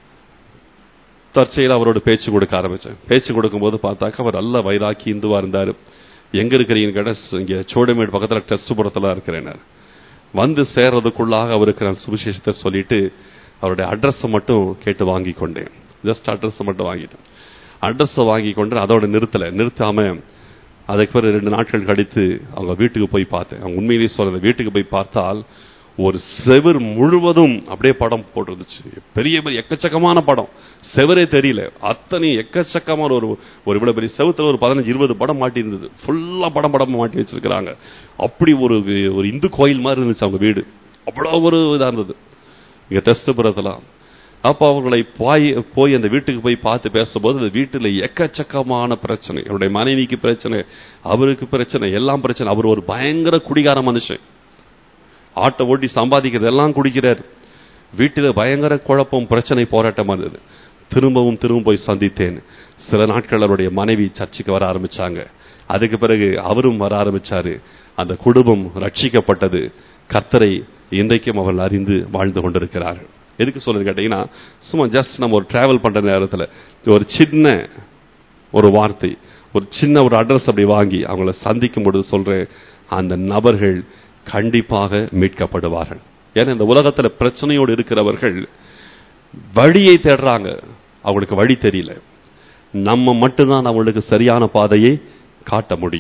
தற்செயலாக அவரோட பேச்சு கொடுக்க ஆரம்பித்தேன் பேச்சு கொடுக்கும்போது பார்த்தாக்க அவர் நல்ல வைராக்கி இந்துவாக இருந்தார் எங்கே இருக்கிறீங்கன்னு கேட்டால் இங்கே சோடமேடு பக்கத்தில் டெஸ்ட் புறத்தில் இருக்கிறேன் வந்து சேர்றதுக்குள்ளாக அவருக்கு நான் சுவிசேஷத்தை சொல்லிட்டு அவருடைய அட்ரஸை மட்டும் கேட்டு வாங்கி கொண்டேன் ஜஸ்ட் அட்ரஸை மட்டும் வாங்கிட்டேன் அட்ரஸை வாங்கி கொண்டு அதோட நிறுத்தலை நிறுத்தாம அதுக்கு பிறகு ரெண்டு நாட்கள் கழித்து அவங்க வீட்டுக்கு போய் பார்த்தேன் அவங்க உண்மையிலேயே சொல்றது வீட்டுக்கு போய் பார்த்தால் ஒரு செவர் முழுவதும் அப்படியே படம் போட்டிருந்துச்சு பெரிய பெரிய எக்கச்சக்கமான படம் செவரே தெரியல அத்தனை எக்கச்சக்கமான ஒரு ஒரு இவ்வளவு பெரிய செவத்துல ஒரு பதினஞ்சு இருபது படம் மாட்டி இருந்தது ஃபுல்லா படம் படம் மாட்டி வச்சிருக்கிறாங்க அப்படி ஒரு ஒரு இந்து கோயில் மாதிரி இருந்துச்சு அவங்க வீடு அவ்வளவு ஒரு இதா இருந்தது இங்க தெஸ்துபுரத்துல அப்ப அவர்களை போய் போய் அந்த வீட்டுக்கு போய் பார்த்து பேசும்போது அந்த வீட்டுல எக்கச்சக்கமான பிரச்சனை அவருடைய மனைவிக்கு பிரச்சனை அவருக்கு பிரச்சனை எல்லாம் பிரச்சனை அவர் ஒரு பயங்கர குடிகார மனுஷன் ஆட்டை ஓட்டி சம்பாதிக்கிறது எல்லாம் குடிக்கிறார் வீட்டில் பயங்கர குழப்பம் பிரச்சனை போராட்டமா இருந்தது திரும்பவும் திரும்ப போய் சந்தித்தேன் சில நாட்கள் அவருடைய மனைவி சர்ச்சுக்கு வர ஆரம்பிச்சாங்க அதுக்கு பிறகு அவரும் வர ஆரம்பிச்சாரு அந்த குடும்பம் ரட்சிக்கப்பட்டது கர்த்தரை இன்றைக்கும் அவர்கள் அறிந்து வாழ்ந்து கொண்டிருக்கிறார்கள் எதுக்கு சொல்றது கேட்டீங்கன்னா சும்மா ஜஸ்ட் நம்ம ஒரு டிராவல் பண்ற நேரத்தில் ஒரு சின்ன ஒரு வார்த்தை ஒரு சின்ன ஒரு அட்ரஸ் அப்படி வாங்கி அவங்கள சந்திக்கும் பொழுது சொல்றேன் அந்த நபர்கள் கண்டிப்பாக மீட்கப்படுவார்கள் ஏன்னா இந்த உலகத்துல பிரச்சனையோடு இருக்கிறவர்கள் வழியை தேடுறாங்க அவங்களுக்கு வழி தெரியல நம்ம மட்டும்தான் அவங்களுக்கு சரியான பாதையை காட்ட முடியும்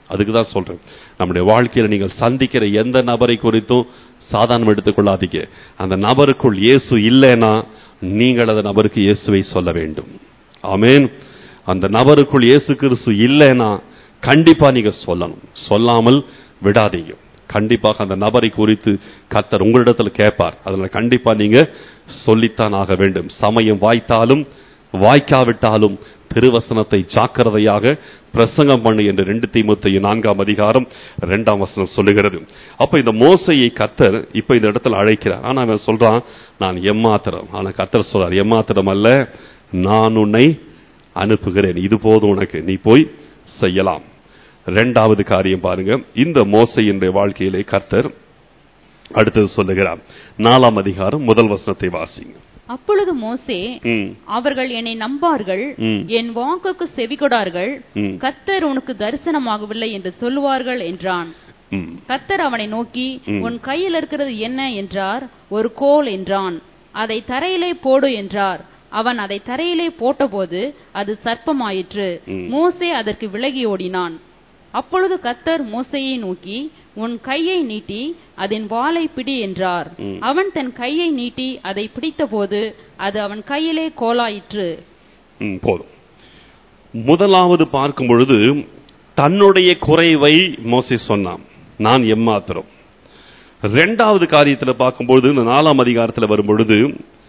அதுக்கு தான் சொல்றேன் நம்முடைய வாழ்க்கையில நீங்கள் சந்திக்கிற எந்த நபரை குறித்தும் சாதாரணம் எடுத்துக்கொள்ளாதீங்க அந்த நபருக்குள் இயேசு இல்லைன்னா நீங்கள் அந்த நபருக்கு இயேசுவை சொல்ல வேண்டும் ஆமென் அந்த நபருக்குள் இயேசு கிறிஸ்து இல்லைன்னா கண்டிப்பா நீங்க சொல்லணும் சொல்லாமல் விடாதீங்க கண்டிப்பாக அந்த நபரை குறித்து கத்தர் உங்களிடத்தில் கேட்பார் அதனால கண்டிப்பா நீங்க சொல்லித்தான் ஆக வேண்டும் சமயம் வாய்த்தாலும் வாய்க்காவிட்டாலும் திருவசனத்தை ஜாக்கிரதையாக பிரசங்கம் பண்ணு என்று ரெண்டு தீமுத்தையும் நான்காம் அதிகாரம் இரண்டாம் வசனம் சொல்லுகிறது அப்ப இந்த மோசையை கத்தர் இப்ப இந்த இடத்துல அழைக்கிறார் ஆனா அவன் சொல்றான் நான் எம்மாத்திரம் ஆனா கத்தர் சொல்றார் எம்மாத்திரம் அல்ல நான் உன்னை அனுப்புகிறேன் இது போதும் உனக்கு நீ போய் செய்யலாம் இரண்டாவது காரியம் பாருங்க இந்த மோசையினுடைய வாழ்க்கையிலே கர்த்தர் அடுத்தது சொல்லுகிறார் நாலாம் அதிகாரம் முதல் வசனத்தை வாசிங்க அப்பொழுது மோசே ம், அவர்கள் என்னை நம்பார்கள் ம். என் வாக்குக்கு செவிகொடார்கள் ம். கர்த்தர் உனக்கு தரிசனமாகவில்லை என்று சொல்லுவார்கள் என்றான் ம். கர்த்தர் அவனை நோக்கி ம். உன் கையில் இருக்கிறது என்ன என்றார் ஒரு கோல் என்றான் அதை தரையிலே போடு என்றார் அவன் அதை தரையிலே போட்டபோது அது சர்ப்பமாயிற்று ம். மோசே அதற்கு விலகி ஓடினான் அப்பொழுது கர்த்தர் மோசேயை நோக்கி உன் கையை நீட்டி அதன் வாலை பிடி என்றார் ம். அவன் தன் கையை நீட்டி அதை பிடித்தபோது அது அவன் கையிலே கோலாயிற்று ம், போதும் முதலாவது பார்க்கும் பொழுது தன்னுடைய குறைவை மோசே சொன்னான் நான் எம்மாத்திரம் இரண்டாவது காரியத்தில் பார்க்கும்பொழுது இந்த நாலாம் அதிகாரத்தில் வரும் பொழுது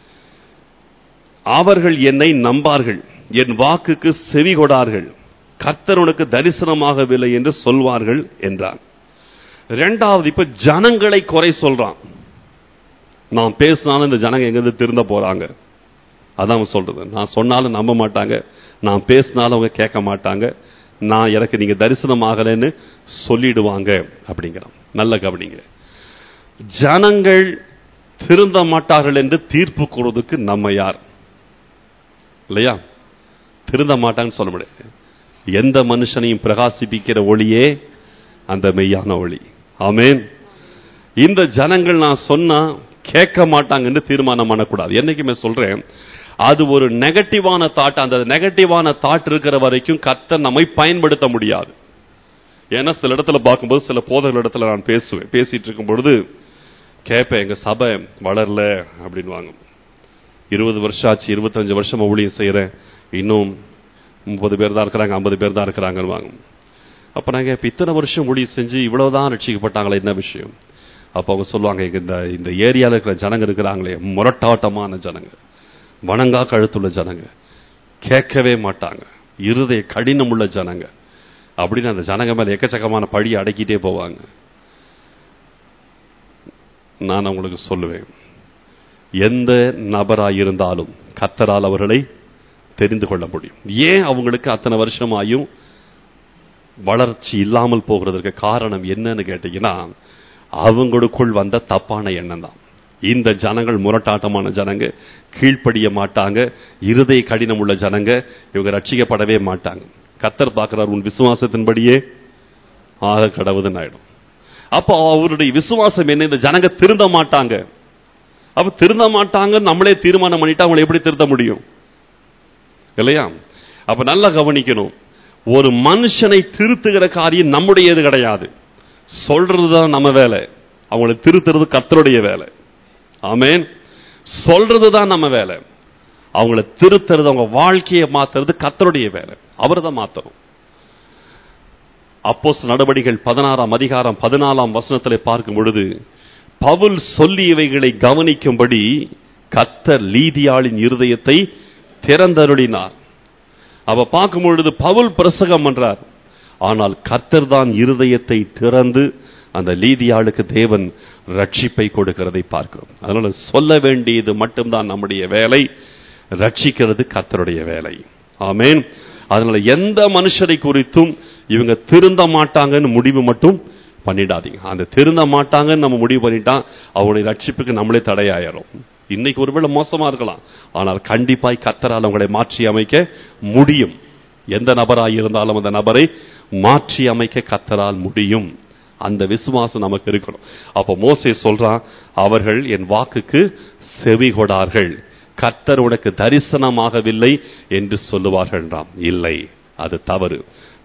அவர்கள் என்னை நம்பார்கள் என் வாக்குக்கு செவி கொடார்கள் கர்த்தர் உனக்கு தரிசனமாகவில்லை என்று சொல்வார்கள் என்றான் இரண்டாவது இப்ப ஜனங்களை குறை சொல்றான் நான் பேசினாலும் இந்த ஜனங்க எங்கிருந்து திருந்த போறாங்க அதான் அவன் சொல்றது நான் சொன்னாலும் நம்ப மாட்டாங்க நான் பேசினாலும் அவங்க கேட்க மாட்டாங்க நான் எனக்கு நீங்க தரிசனம் ஆகலைன்னு சொல்லிடுவாங்க அப்படிங்கிறான் நல்ல கவனிங்க ஜனங்கள் திருந்த மாட்டார்கள் என்று தீர்ப்பு கூறுவதற்கு நம்ம யார் இல்லையா திருந்த மாட்டாங்கன்னு சொல்ல முடியாது எந்த மனுஷனையும் பிரகாசிப்பிக்கிற ஒளியே அந்த மெய்யான ஒளி ஆமென் இந்த ஜனங்கள் நான் சொன்னா கேட்க மாட்டாங்கன்னு தீர்மானம் பண்ணக்கூடாது என்னைக்குமே சொல்றேன் அது ஒரு நெகட்டிவான தாட் அந்த நெகட்டிவான தாட் இருக்கிற வரைக்கும் கர்த்தர் நம்மை பயன்படுத்த முடியாது ஏன்னா சில இடத்துல பார்க்கும்போது சில போதர்கள் இடத்துல நான் பேசுவேன் பேசிட்டு இருக்கும் பொழுது கேட்பேன் எங்க சபை வளரல அப்படின்வாங்க இருபது வருஷம் ஆச்சு இருபத்தஞ்சு வருஷம் ஊழியம் செய்யறேன் இன்னும் முப்பது பேர் தான் இருக்கிறாங்க ஐம்பது பேர் தான் இருக்கிறாங்கன்னு வாங்க அப்ப நாங்க இப்ப இத்தனை வருஷம் ஊழியம் செஞ்சு இவ்வளவுதான் ரட்சிக்கப்பட்டாங்களே என்ன விஷயம் அப்ப அவங்க சொல்லுவாங்க எங்க இந்த இந்த ஏரியால இருக்கிற ஜனங்க இருக்கிறாங்களே முரட்டாட்டமான ஜனங்க வணங்கா கழுத்துள்ள ஜனங்க கேட்கவே மாட்டாங்க இருதய கடினம் உள்ள ஜனங்க அப்படின்னு அந்த ஜனங்க மேல எக்கச்சக்கமான பழி அடக்கிட்டே போவாங்க நான் உங்களுக்கு சொல்லுவேன் எந்த நபராய் இருந்தாலும் கத்தரால் அவர்களை தெரிந்து கொள்ள முடியும் ஏன் அவங்களுக்கு அத்தனை வருஷமாயும் வளர்ச்சி இல்லாமல் போகிறதுக்கு காரணம் என்னன்னு கேட்டீங்கன்னா அவங்களுக்குள் வந்த தப்பான எண்ணம் தான் இந்த ஜனங்கள் முரட்டாட்டமான ஜனங்க கீழ்ப்படிய மாட்டாங்க இருதய கடினம் உள்ள ஜனங்க இவங்க ரட்சிக்கப்படவே மாட்டாங்க கத்தர் பார்க்கிறார் உன் விசுவாசத்தின்படியே ஆக கடவுதுன்னு ஆயிடும் அப்போ அவருடைய விசுவாசம் என்ன இந்த ஜனங்க திருந்த மாட்டாங்க அப்ப திருந்த மாட்டாங்க நம்மளே தீர்மானம் பண்ணிட்டா அவங்களை எப்படி திருத்த முடியும் இல்லையா அப்ப நல்லா கவனிக்கணும் ஒரு மனுஷனை திருத்துகிற காரியம் நம்முடையது கிடையாது சொல்றதுதான் நம்ம வேலை அவங்களை திருத்துறது கத்தருடைய வேலை ஆமென் சொல்றதுதான் நம்ம வேலை அவங்கள திருத்துறது அவங்க வாழ்க்கையை மாத்துறது கத்தருடைய வேலை அவர் தான் மாத்தணும் அப்போஸ் நடவடிக்கைகள் பதினாறாம் அதிகாரம் பதினாலாம் வசனத்திலே பார்க்கும் பொழுது பவுல் சொல்லியவைகளை கவனிக்கும்படி கத்தர் லீதியாளின் இருதயத்தை திறந்தருளினார் அவ பார்க்கும் பொழுது பவுல் பிரசங்கம் பண்றார் ஆனால் கர்த்தர் தான் இருதயத்தை திறந்து அந்த லீதியாளுக்கு தேவன் ரட்சிப்பை கொடுக்கிறதை பார்க்கிறோம் அதனால சொல்ல வேண்டியது மட்டும்தான் நம்முடைய வேலை ரட்சிக்கிறது கர்த்தருடைய வேலை ஆமென் அதனால எந்த மனுஷரை குறித்தும் இவங்க திருந்த மாட்டாங்கன்னு முடிவு மட்டும் பண்ணிடாதீங்க அந்த திருந்த மாட்டாங்கன்னு நம்ம முடிவு பண்ணிட்டா அவங்களுடைய ரட்சிப்புக்கு நம்மளே தடையாயிரும் இன்னைக்கு ஒருவேளை மோசமா இருக்கலாம் ஆனால் கண்டிப்பாய் கத்தரால் அவங்களை மாற்றி அமைக்க முடியும் எந்த நபராய் இருந்தாலும் அந்த நபரை மாற்றி அமைக்க கத்தரால் முடியும் அந்த விசுவாசம் நமக்கு இருக்கணும் அப்ப மோசே சொல்றான் அவர்கள் என் வாக்குக்கு செவி கொடார்கள் கர்த்தர் உனக்கு தரிசனமாகவில்லை என்று சொல்லுவார்கள் என்றாம் இல்லை அது தவறு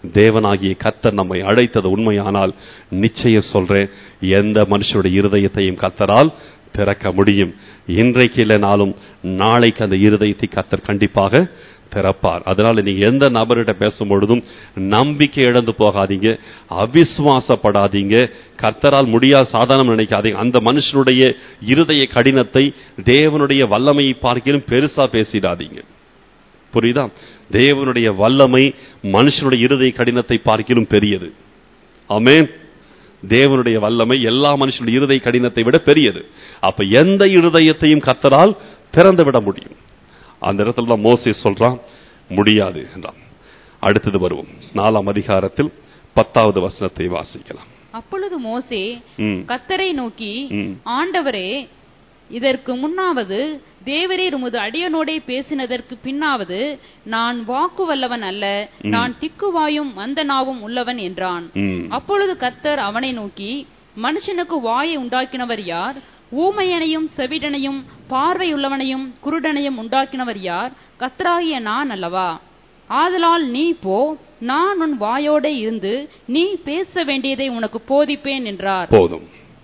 தேவனாகிய கத்தர் நம்மை அழைத்தது உண்மையானால் நிச்சயம் சொல்றேன் எந்த மனுஷனுடைய இருதயத்தையும் கத்தரால் திறக்க முடியும் இன்றைக்கு இல்லைனாலும் நாளைக்கு அந்த இருதயத்தை கத்தர் கண்டிப்பாக திறப்பார் அதனால நீங்க எந்த நபர்கிட்ட பேசும் பொழுதும் நம்பிக்கை இழந்து போகாதீங்க அவிசுவாசப்படாதீங்க கர்த்தரால் முடியாத சாதாரணம் நினைக்காதீங்க அந்த மனுஷனுடைய இருதய கடினத்தை தேவனுடைய வல்லமையை பார்க்கிலும் பெருசா பேசிடாதீங்க புரியுதா தேவனுடைய வல்லமை மனுஷனுடைய இருதய கடினத்தை பார்க்கிலும் பெரியது ஆமென் தேவனுடைய வல்லமை எல்லா மனுஷனுடைய இருதய கடினத்தை விட பெரியது அப்ப எந்த இருதயத்தையும் கர்த்தரால் திறந்து விட முடியும் அந்த இடத்துல தான் மோசே சொல்றான் முடியாது என்றான் அடுத்தது வருவோம் நாலாம் அதிகாரத்தில் பத்தாவது வசனத்தை வாசிக்கலாம் அப்பொழுது மோசே ம், கத்தரை நோக்கி ம். ஆண்டவரே இதற்கு முன்னாவது தேவரீர் உமது அடியனோடே பேசினதற்கு பின்னாவது நான் வாக்கு வல்லவன் அல்ல நான் திக்குவாயும் மந்த நாவும் உள்ளவன் என்றான் ம். அப்பொழுது கத்தர் அவனை நோக்கி மனுஷனுக்கு வாயை உண்டாக்கினவர் யார் ஊமையனையும் செவிடனையும் பார்வையுள்ளவனையும் குருடனையும் உண்டாக்கினவர் யார் கத்தராகிய நான் அல்லவா ஆதலால் நீ போ நான் உன் வாயோடே இருந்து நீ பேச வேண்டியதை உனக்கு போதிப்பேன் என்றார் போதும்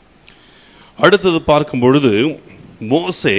அடுத்தது பார்க்கும் பொழுது மோசே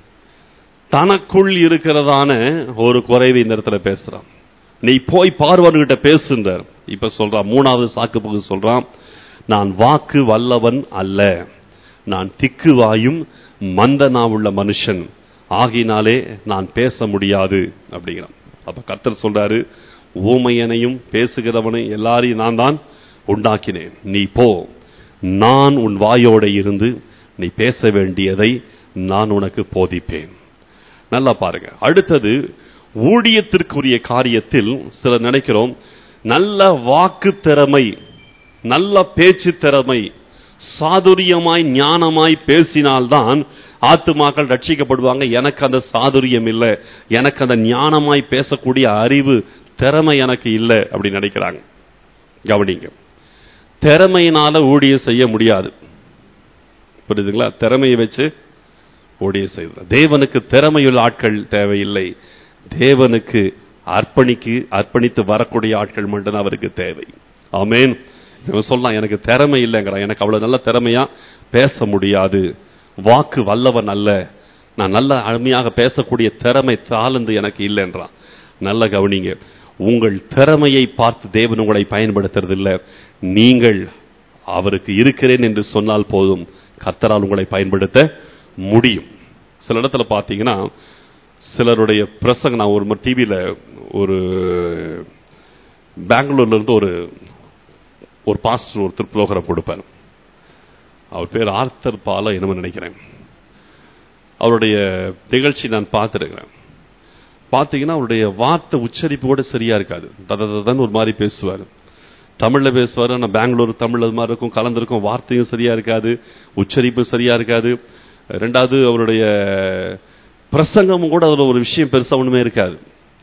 தனக்குள் இருக்கிறதான ஒரு குறைவை இந்த இடத்துல பேசுறான் நீ போய் பார்வன்கிட்ட பேசுன்றார் இப்ப சொல்றான் மூணாவது சாக்கு பகு சொல்றான் நான் வாக்கு வல்லவன் அல்ல நான் திக்கு வாயும் மந்த நாவுள்ள மனுஷன் ஆகினாலே நான் பேச முடியாது அப்படிங்கிறான் அப்ப கர்த்தர் சொல்றாரு ஊமையனையும் பேசுகிறவனை எல்லாரையும் நான் தான் உண்டாக்கினேன் நீ போ நான் உன் வாயோட இருந்து நீ பேச வேண்டியதை நான் உனக்கு போதிப்பேன் நல்லா பாருங்க அடுத்தது ஊழியத்திற்குரிய காரியத்தில் சிலர் நினைக்கிறோம் நல்ல வாக்கு திறமை நல்ல பேச்சு திறமை சாதுரியமாய் ஞானமாய் பேசினால்தான் ஆத்துமாக்கள் ரட்சிக்கப்படுவாங்க எனக்கு அந்த சாதுரியம் இல்லை எனக்கு அந்த ஞானமாய் பேசக்கூடிய அறிவு திறமை எனக்கு இல்லை அப்படி நினைக்கிறாங்க கவனிங்க திறமையினால ஊழியம் செய்ய முடியாது புரியுதுங்களா திறமையை வச்சு ஊழியம் செய்வது தேவனுக்கு திறமையுள்ள ஆட்கள் தேவையில்லை தேவனுக்கு அர்ப்பணிக்கு அர்ப்பணித்து வரக்கூடிய ஆட்கள் மட்டும்தான் அவருக்கு தேவை ஆமென் இவன் சொல்லலாம் எனக்கு திறமை இல்லைங்கிறான் எனக்கு அவ்வளவு நல்ல திறமையா பேச முடியாது வாக்கு வல்லவன் அல்ல நான் நல்ல அருமையாக பேசக்கூடிய திறமை தாழ்ந்து எனக்கு இல்லைன்றான் நல்ல கவனிங்க உங்கள் திறமையை பார்த்து தேவன் உங்களை பயன்படுத்துறதில்ல நீங்கள் அவருக்கு இருக்கிறேன் என்று சொன்னால் போதும் கர்த்தரால் உங்களை பயன்படுத்த முடியும் சில இடத்துல பார்த்தீங்கன்னா சிலருடைய பிரசங்க நான் ஒரு டிவியில் ஒரு பெங்களூர்ல இருந்து ஒரு ஒரு பாஸ்டர் ஒருத்தர் ப்ரோக்ராம் கொடுப்பார் அவர் பேர் ஆர்த்தர் பால என்னமோ நினைக்கிறேன் அவருடைய நிகழ்ச்சி நான் பார்த்துருக்கிறேன் பார்த்தீங்கன்னா அவருடைய வார்த்தை உச்சரிப்பு கூட சரியா இருக்காது தததன்னு ஒரு மாதிரி பேசுவார் தமிழ்ல பேசுவார் ஆனால் பெங்களூர் தமிழ் அது மாதிரி இருக்கும் கலந்திருக்கும் வார்த்தையும் சரியா இருக்காது உச்சரிப்பு சரியா இருக்காது ரெண்டாவது அவருடைய பிரசங்கமும் கூட அதில் ஒரு விஷயம் பெருசா ஒண்ணுமே இருக்காது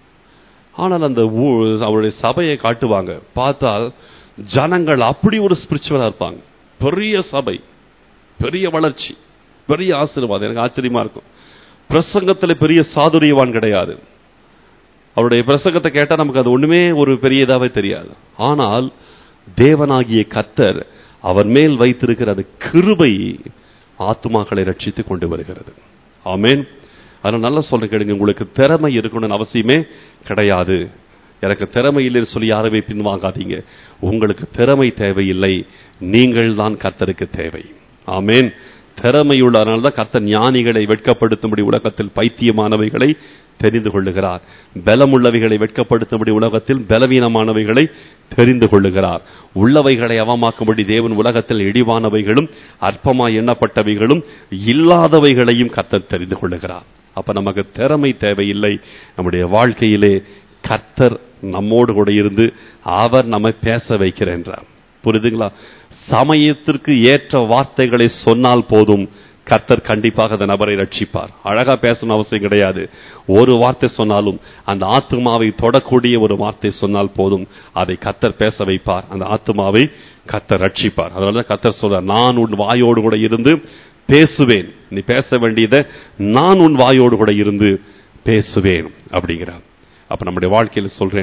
ஆனால் அந்த ஊ- அவருடைய சபையை காட்டுவாங்க பார்த்தால் ஜனங்கள் அப்படி ஒரு ஸ்பிரிச்சுவலா இருப்பாங்க பெரிய சபை பெரிய வளர்ச்சி பெரிய ஆசீர்வாதம் எனக்கு ஆச்சரியமா இருக்கும் பிரசங்கத்துல பெரிய சாதுரியவான் கிடையாது அவருடைய பிரசங்கத்தை கேட்டா நமக்கு அது ஒண்ணுமே ஒரு பெரியதாவே தெரியாது ஆனால் தேவனாகிய கத்தர் அவர் மேல் வைத்திருக்கிற அந்த கிருபை ஆத்துமாக்களை ரட்சித்து கொண்டு வருகிறது ஆமென் அதனால நல்லா சொல்ற கேளுங்க உங்களுக்கு திறமை இருக்கணும்னு அவசியமே கிடையாது எனக்கு திறமை இல்லைன்னு சொல்லி யாருமே பின்வாங்காதீங்க உங்களுக்கு திறமை தேவையில்லை நீங்கள் தான் கர்த்தருக்கு தேவை ஆமென் திறமையுள்ள அதனால தான் கர்த்தர் ஞானிகளை வெட்கப்படுத்தும்படி உலகத்தில் பைத்தியமானவைகளை தெரிந்து கொள்ளுகிறார் பலமுள்ளவைகளை வெட்கப்படுத்தும்படி உலகத்தில் பலவீனமானவைகளை தெரிந்து கொள்ளுகிறார் உள்ளவைகளை அவமாக்கும்படி தேவன் உலகத்தில் இடிவானவைகளும் அற்பமாய் எண்ணப்பட்டவைகளும் இல்லாதவைகளையும் கர்த்தர் தெரிந்து கொள்ளுகிறார் அப்ப நமக்கு திறமை தேவையில்லை நம்முடைய வாழ்க்கையிலே கர்த்தர் நம்மோடு கூட இருந்து அவர் நம்மை பேச வைக்கிறேன்றார் புரியுதுங்களா சமயத்திற்கு ஏற்ற வார்த்தைகளை சொன்னால் போதும் கர்த்தர் கண்டிப்பாக அந்த நபரை ரட்சிப்பார் அழகா பேசணும் அவசியம் கிடையாது ஒரு வார்த்தை சொன்னாலும் அந்த ஆத்துமாவை தொடக்கூடிய ஒரு வார்த்தை சொன்னால் போதும் அதை கர்த்தர் பேச வைப்பார் அந்த ஆத்துமாவை கர்த்தர் ரட்சிப்பார் அதனால தான் கர்த்தர் சொல்றார் நான் உன் வாயோடு கூட இருந்து பேசுவேன் நீ பேச வேண்டியதை நான் உன் வாயோடு கூட இருந்து பேசுவேன் அப்படிங்கிறார் அப்ப நம்முடைய வாழ்க்கையில சொல்றேன்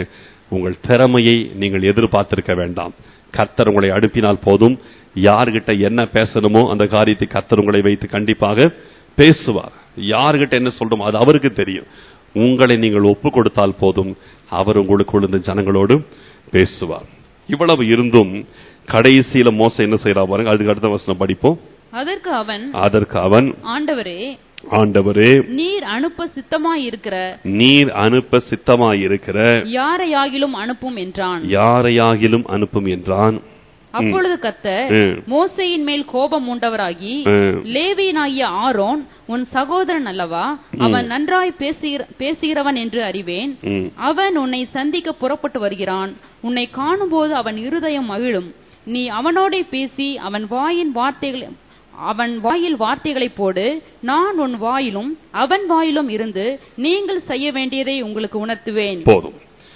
உங்கள் திறமையை நீங்கள் எதிர்பார்த்திருக்க வேண்டாம் கர்த்தர் உங்களை அனுப்பினால் போதும் யார்கிட்ட என்ன பேசணுமோ அந்த காரியத்தை கர்த்தர் உங்களை வைத்து கண்டிப்பாக பேசுவார் யார்கிட்ட என்ன சொல்றோமோ அது அவருக்கு தெரியும் உங்களை நீங்கள் ஒப்பு கொடுத்தால் போதும் அவர் உங்களுக்குள் இந்த ஜனங்களோடு பேசுவார் இவ்வளவு இருந்தும் கடைசியில மோசம் என்ன செய்யறா பாருங்க அதுக்கு அடுத்த வசனம் படிப்போம் அதற்கு அவன் அதற்கு அவன் ஆண்டவரே ஆண்டவரே நீர் அனுப்ப சித்தமாயிருக்கிற நீர் அனுப்ப சித்தமாயிருக்கிற யாரையாகிலும் அனுப்பும் என்றான் யாரையாகிலும் அனுப்பும் என்றான் அப்பொழுது கர்த்தர் ம். மோசேயின் மேல் கோபம் உண்டவராகி ம். லேவியனாகிய ஆரோன் உன் சகோதரன் அல்லவா அவன் நன்றாய் பேசுகிற பேசுகிறவன் என்று அறிவேன் ம். அவன் உன்னை சந்திக்க புறப்பட்டு வருகிறான் உன்னை காணும்போது அவன் இருதயம் மகிழும் நீ அவனோடே பேசி அவன் வாயின் வார்த்தைகள் அவன் வாயில் வார்த்தைகளை போடு நான் உன் வாயிலும் அவன் வாயிலும் இருந்து நீங்கள் செய்ய வேண்டியதை உங்களுக்கு உணர்த்துவேன் போதும்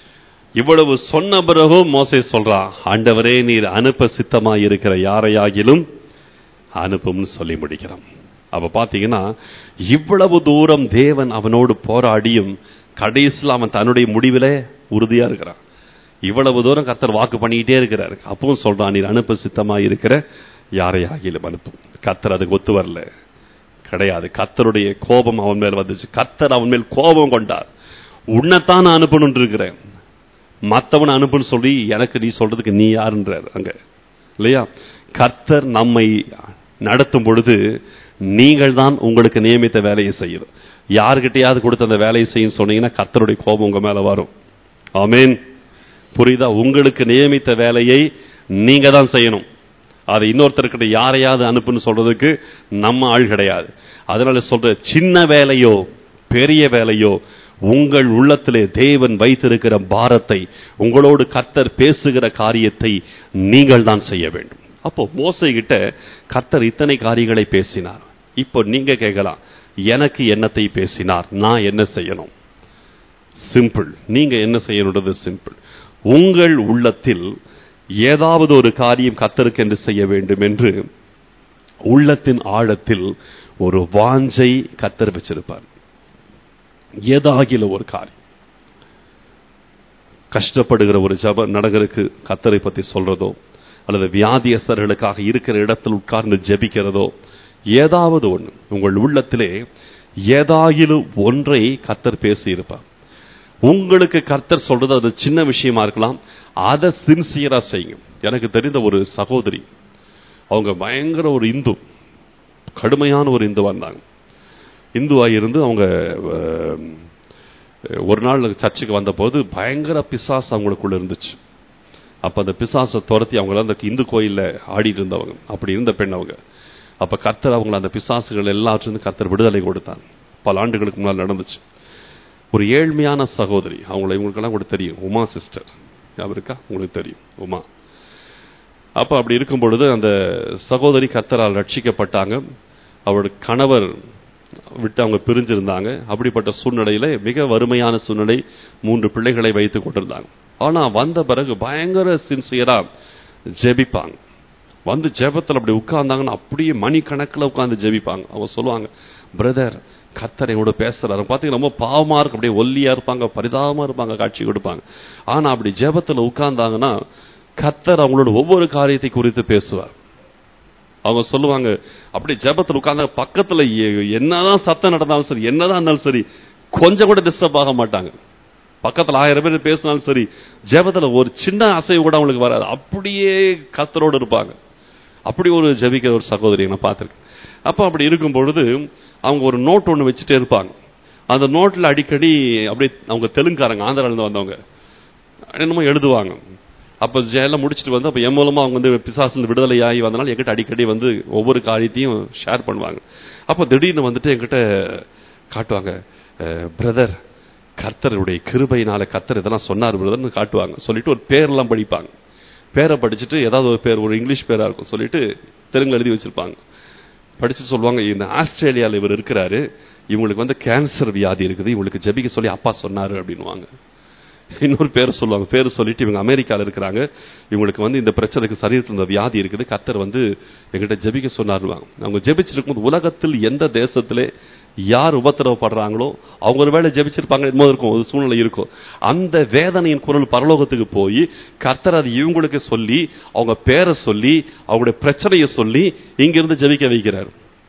இவ்வளவு சொன்ன பிறகும் மோசே சொல்றான் ஆண்டவரே நீர் அனுப்ப சித்தமாய் இருக்கிற யாரையாகிலும் அனுப்பும்னு சொல்லி முடிக்கிறான் அப்ப பாத்தீங்கன்னா இவ்வளவு தூரம் தேவன் அவனோடு போராடியும் கடைசியில் அவன் தன்னுடைய முடிவிலே உறுதியா இருக்கிறான் இவ்வளவு தூரம் கத்தர் வாக்கு பண்ணிக்கிட்டே இருக்கிறாரு அப்பவும் சொல்றான் நீர் அனுப்ப சித்தமாய் இருக்கிற யாரையாகிலும் அனுப்பும் கத்தர் அதுக்கு ஒத்து வரல கிடையாது கத்தருடைய கோபம் அவன் மேல் வந்துச்சு கத்தர் அவன் மேல் கோபம் கொண்டார் உன்னைத்தான் நான் அனுப்பணும் இருக்கிறேன் மத்தவனை அனுப்புன்னு சொல்லி எனக்கு நீ சொல்றதுக்கு நீ யாருன்றார் அங்க இல்லையா கர்த்தர் நம்மை நடத்தும் பொழுது நீங்கள் தான் உங்களுக்கு நியமித்த வேலையை செய்யணும் யாருக்கிட்டையாவது கொடுத்த அந்த வேலையை செய்யும் சொன்னீங்கன்னா கர்த்தருடைய கோபம் உங்க மேல வரும் ஆமென் புரியுதா உங்களுக்கு நியமித்த வேலையை நீங்க தான் செய்யணும் அதை இன்னொருத்தர்கிட்ட யாரையாவது அனுப்புன்னு சொல்றதுக்கு நம்ம ஆள் கிடையாது அதனால சொல்ற சின்ன வேலையோ பெரிய வேலையோ உங்கள் உள்ளத்திலே தேவன் வைத்திருக்கிற பாரத்தை உங்களோடு கர்த்தர் பேசுகிற காரியத்தை நீங்கள் தான் செய்ய வேண்டும் அப்போ மோசை கிட்ட கர்த்தர் இத்தனை காரியங்களை பேசினார் இப்போ நீங்க கேட்கலாம் எனக்கு என்னத்தை பேசினார் நான் என்ன செய்யணும் சிம்பிள் நீங்க என்ன செய்யணுன்றது சிம்பிள் உங்கள் உள்ளத்தில் ஏதாவது ஒரு காரியம் கத்தருக்கு என்று செய்ய வேண்டும் என்று உள்ளத்தின் ஆழத்தில் ஒரு வாஞ்சை கத்தர் வச்சிருப்பார் ஏதாகில ஒரு காரியம் கஷ்டப்படுகிற ஒரு ஜப நடகருக்கு கத்தரை பத்தி சொல்றதோ அல்லது வியாதியஸ்தர்களுக்காக இருக்கிற இடத்தில் உட்கார்ந்து ஜெபிக்கிறதோ ஏதாவது ஒன்று உங்கள் உள்ளத்திலே ஏதாகிலும் ஒன்றை கத்தர் பேசியிருப்பார் உங்களுக்கு கர்த்தர் சொல்றது அது சின்ன விஷயமா இருக்கலாம் அதை சின்சியரா செய்யுங்க எனக்கு தெரிந்த ஒரு சகோதரி அவங்க பயங்கர ஒரு இந்து கடுமையான ஒரு இந்துவா இருந்தாங்க இந்துவா இருந்து அவங்க அஹ், ஒரு நாள் சர்ச்சுக்கு வந்தபோது பயங்கர பிசாசு அவங்களுக்குள்ள இருந்துச்சு அப்ப அந்த பிசாசை துரத்தி அவங்கள அந்த இந்து கோயில்ல ஆடிட்டு இருந்தவங்க அப்படி இருந்த பெண் அவங்க அப்ப கர்த்தர் அவங்கள அந்த பிசாசுகள் எல்லாற்றிலிருந்து கர்த்தர் விடுதலை கொடுத்தாங்க பல ஆண்டுகளுக்கு முன்னால் நடந்துச்சு ஒரு ஏழ்மையான சகோதரி அவங்கள இவங்களுக்கெல்லாம் கூட தெரியும் உமா சிஸ்டர் அவருக்கா உங்களுக்கு தெரியும் உமா அப்ப அப்படி இருக்கும் பொழுது அந்த சகோதரி கர்த்தரால் ரட்சிக்கப்பட்டாங்க அவருடைய கணவர் விட்டு அவங்க பிரிஞ்சிருந்தாங்க அப்படிப்பட்ட சூழ்நிலையில மிக வறுமையான சூழ்நிலை மூன்று பிள்ளைகளை வைத்துக் கொண்டிருந்தாங்க ஆனா வந்த பிறகு பயங்கர சின்சியரா ஜெபிப்பாங்க வந்து ஜெபத்துல அப்படி உட்கார்ந்தாங்கன்னா அப்படியே மணிக்கணக்கில் உட்கார்ந்து ஜெபிப்பாங்க அவங்க சொல்லுவாங்க பிரதர் கத்தர் என்னோட பேசுறாரு பாத்தீங்கன்னா ரொம்ப பாவமா இருக்கும் அப்படியே ஒல்லியா இருப்பாங்க பரிதாபமா இருப்பாங்க காட்சி கொடுப்பாங்க ஆனா அப்படி ஜெபத்துல உட்கார்ந்தாங்கன்னா கத்தர் அவங்களோட ஒவ்வொரு காரியத்தை குறித்து பேசுவார் அவங்க சொல்லுவாங்க அப்படி ஜெபத்துல உட்கார்ந்த பக்கத்துல எ- என்னதான் சத்தம் நடந்தாலும் சரி என்னதான் இருந்தாலும் சரி கொஞ்சம் கூட டிஸ்டர்ப் ஆக மாட்டாங்க பக்கத்துல ஆயிரம் பேர் பேசினாலும் சரி ஜெபத்துல ஒரு சின்ன அசைவு கூட அவங்களுக்கு வராது அப்படியே கத்தரோடு இருப்பாங்க அப்படி ஒரு ஜெபிக்கிற ஒரு சகோதரி நான் பார்த்திருக்கேன் அப்ப அப்படி இருக்கும் பொழுது அவங்க ஒரு நோட் ஒன்று வச்சுட்டே இருப்பாங்க அந்த நோட்ல அடிக்கடி அப்படியே அவங்க தெலுங்காரங்க ஆந்திரால இருந்து வந்தவங்க என்னமோ எழுதுவாங்க அப்ப ஜெயெல்லாம் முடிச்சுட்டு வந்து அப்ப என் மூலமா அவங்க வந்து பிசாசு விடுதலை ஆகி வந்தனால என்கிட்ட அடிக்கடி வந்து ஒவ்வொரு காரியத்தையும் ஷேர் பண்ணுவாங்க அப்ப திடீர்னு வந்துட்டு என்கிட்ட காட்டுவாங்க பிரதர் கர்த்தருடைய கிருபையினால கர்த்தர் இதெல்லாம் சொன்னார் பிரதர்னு காட்டுவாங்க சொல்லிட்டு ஒரு பேர்லாம் படிப்பாங்க பேரை படிச்சுட்டு ஏதாவது ஒரு பேர் ஒரு இங்கிலீஷ் பேரா இருக்கும் சொல்லிட்டு தெலுங்குல எழுதி வச்சிருப்பாங்க படிச்சு சொல்லுவாங்க இந்த ஆஸ்திரேலியால இவர் இருக்கிறாரு இவங்களுக்கு வந்து கேன்சர் வியாதி இருக்குது இவங்களுக்கு ஜெபிக்க சொல்லி அப்பா சொன்னாரு அப்படின்னுவாங்க இன்னொரு பேர் சொல்லுவாங்க பேர் சொல்லிட்டு இவங்க அமெரிக்கால இருக்கிறாங்க இவங்களுக்கு வந்து இந்த பிரச்சனைக்கு சரீரத்தில் இந்த வியாதி இருக்குது கத்தர் வந்து எங்கிட்ட ஜெபிக்க சொன்னாருவாங்க அவங்க ஜெபிச்சிட்டு இருக்கும்போது உலகத்தில் எந்த தேசத்திலே யார் உபத்திரவப்படுறாங்களோ அவங்க ஒரு வேளை ஜெபிச்சிருப்பாங்க என்னமோ இருக்கும் ஒரு சூழ்நிலை இருக்கும் அந்த வேதனையின் குரல் பரலோகத்துக்கு போய் கர்த்தர் அது இவங்களுக்கு சொல்லி அவங்க பேரை சொல்லி அவங்களுடைய பிரச்சனையை சொல்லி இங்கிருந்து ஜெபிக்க வைக்கிறார்